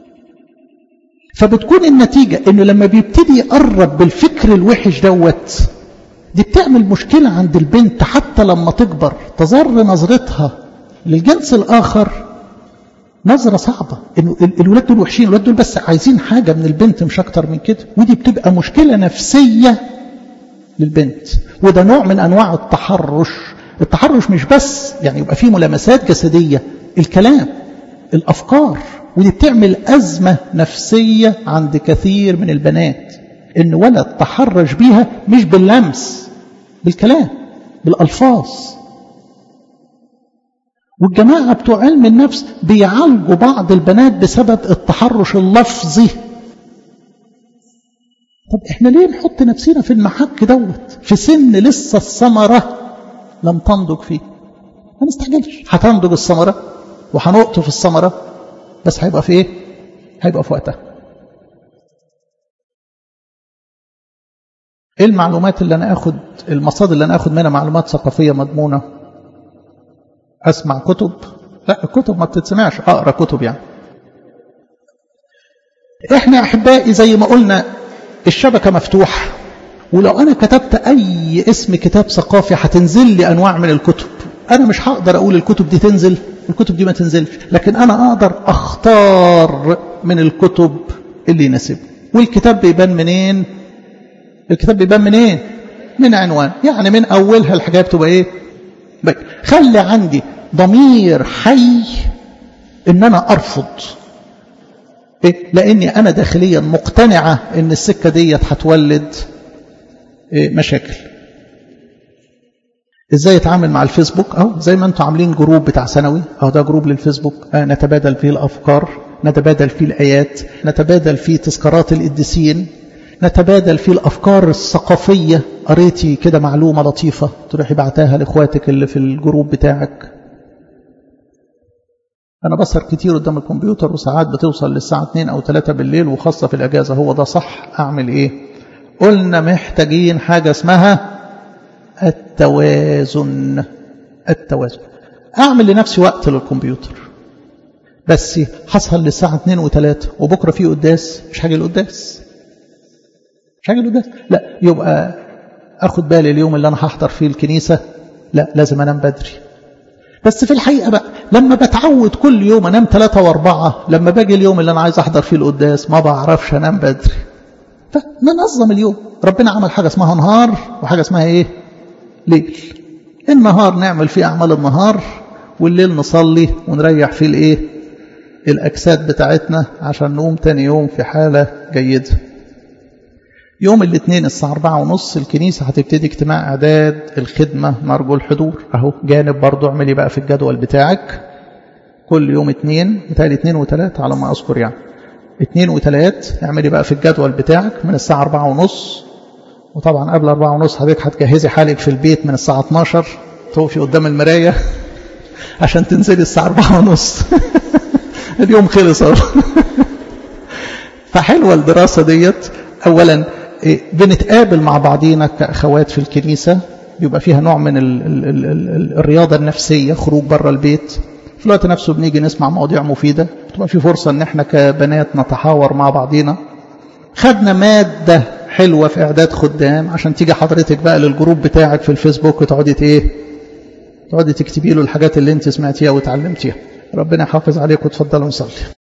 فبتكون النتيجه انه لما بيبتدي يقرب بالفكر الوحش دوت دي بتعمل مشكله عند البنت حتى لما تكبر تظل نظرتها للجنس الاخر نظره صعبه انه الولاد دول وحشين الولاد دول بس عايزين حاجه من البنت مش اكتر من كده ودي بتبقى مشكله نفسيه للبنت وده نوع من انواع التحرش التحرش مش بس يعني يبقى فيه ملامسات جسدية الكلام الأفكار ودي بتعمل أزمة نفسية عند كثير من البنات إن ولد تحرش بيها مش باللمس بالكلام بالألفاظ والجماعة بتوع علم النفس بيعالجوا بعض البنات بسبب التحرش اللفظي طب احنا ليه نحط نفسنا في المحك دوت في سن لسه الثمره لم تنضج فيه ما نستعجلش هتنضج الثمرة وهنقطف الثمرة بس هيبقى في ايه هيبقى في وقتها ايه المعلومات اللي انا اخد المصادر اللي انا اخد منها معلومات ثقافية مضمونة اسمع كتب لا الكتب ما بتتسمعش اقرا كتب يعني احنا احبائي زي ما قلنا الشبكة مفتوحة ولو أنا كتبت أي اسم كتاب ثقافي هتنزل لي أنواع من الكتب أنا مش هقدر أقول الكتب دي تنزل الكتب دي ما تنزلش لكن أنا أقدر أختار من الكتب اللي يناسبني والكتاب بيبان منين الكتاب بيبان منين من عنوان يعني من أولها الحاجة بتبقى إيه بي. خلي عندي ضمير حي إن أنا أرفض إيه؟ لأني أنا داخليا مقتنعة إن السكة ديت هتولد مشاكل ازاي اتعامل مع الفيسبوك اهو زي ما انتم عاملين جروب بتاع ثانوي اهو ده جروب للفيسبوك آه نتبادل فيه الافكار نتبادل فيه الايات نتبادل فيه تذكارات القديسين نتبادل فيه الافكار الثقافيه قريتي كده معلومه لطيفه تروحي بعتها لاخواتك اللي في الجروب بتاعك انا بسهر كتير قدام الكمبيوتر وساعات بتوصل للساعه 2 او 3 بالليل وخاصه في الاجازه هو ده صح اعمل ايه قلنا محتاجين حاجة اسمها التوازن التوازن أعمل لنفسي وقت للكمبيوتر بس حصل للساعة 2 و3 وبكرة في قداس مش هاجي القداس مش هاجي القداس لا يبقى أخد بالي اليوم اللي أنا هحضر فيه الكنيسة لا لازم أنام بدري بس في الحقيقة بقى لما بتعود كل يوم أنام ثلاثة وأربعة لما باجي اليوم اللي أنا عايز أحضر فيه القداس ما بعرفش أنام بدري فننظم اليوم ربنا عمل حاجة اسمها نهار وحاجة اسمها ايه ليل النهار نعمل فيه أعمال النهار والليل نصلي ونريح فيه الايه الأجساد بتاعتنا عشان نقوم تاني يوم في حالة جيدة يوم الاثنين الساعة أربعة ونص الكنيسة هتبتدي اجتماع إعداد الخدمة نرجو الحضور أهو جانب برضو اعملي بقى في الجدول بتاعك كل يوم اثنين بتالي اثنين وثلاثة على ما أذكر يعني اثنين وثلاث اعملي بقى في الجدول بتاعك من الساعة أربعة ونص وطبعا قبل أربعة ونص حضرتك هتجهزي حالك في البيت من الساعة 12 توفي قدام المراية عشان تنزلي الساعة أربعة ونص اليوم خلص اهو فحلوة الدراسة ديت أولا بنتقابل مع بعضينا كأخوات في الكنيسة بيبقى فيها نوع من ال ال ال ال الرياضة النفسية خروج بره البيت في الوقت نفسه بنيجي نسمع مواضيع مفيدة بتبقى في فرصة ان احنا كبنات نتحاور مع بعضينا خدنا مادة حلوة في اعداد خدام عشان تيجي حضرتك بقى للجروب بتاعك في الفيسبوك وتقعدي ايه تقعدي تكتبي له الحاجات اللي انت سمعتيها وتعلمتيها ربنا يحافظ عليك وتفضلوا نصلي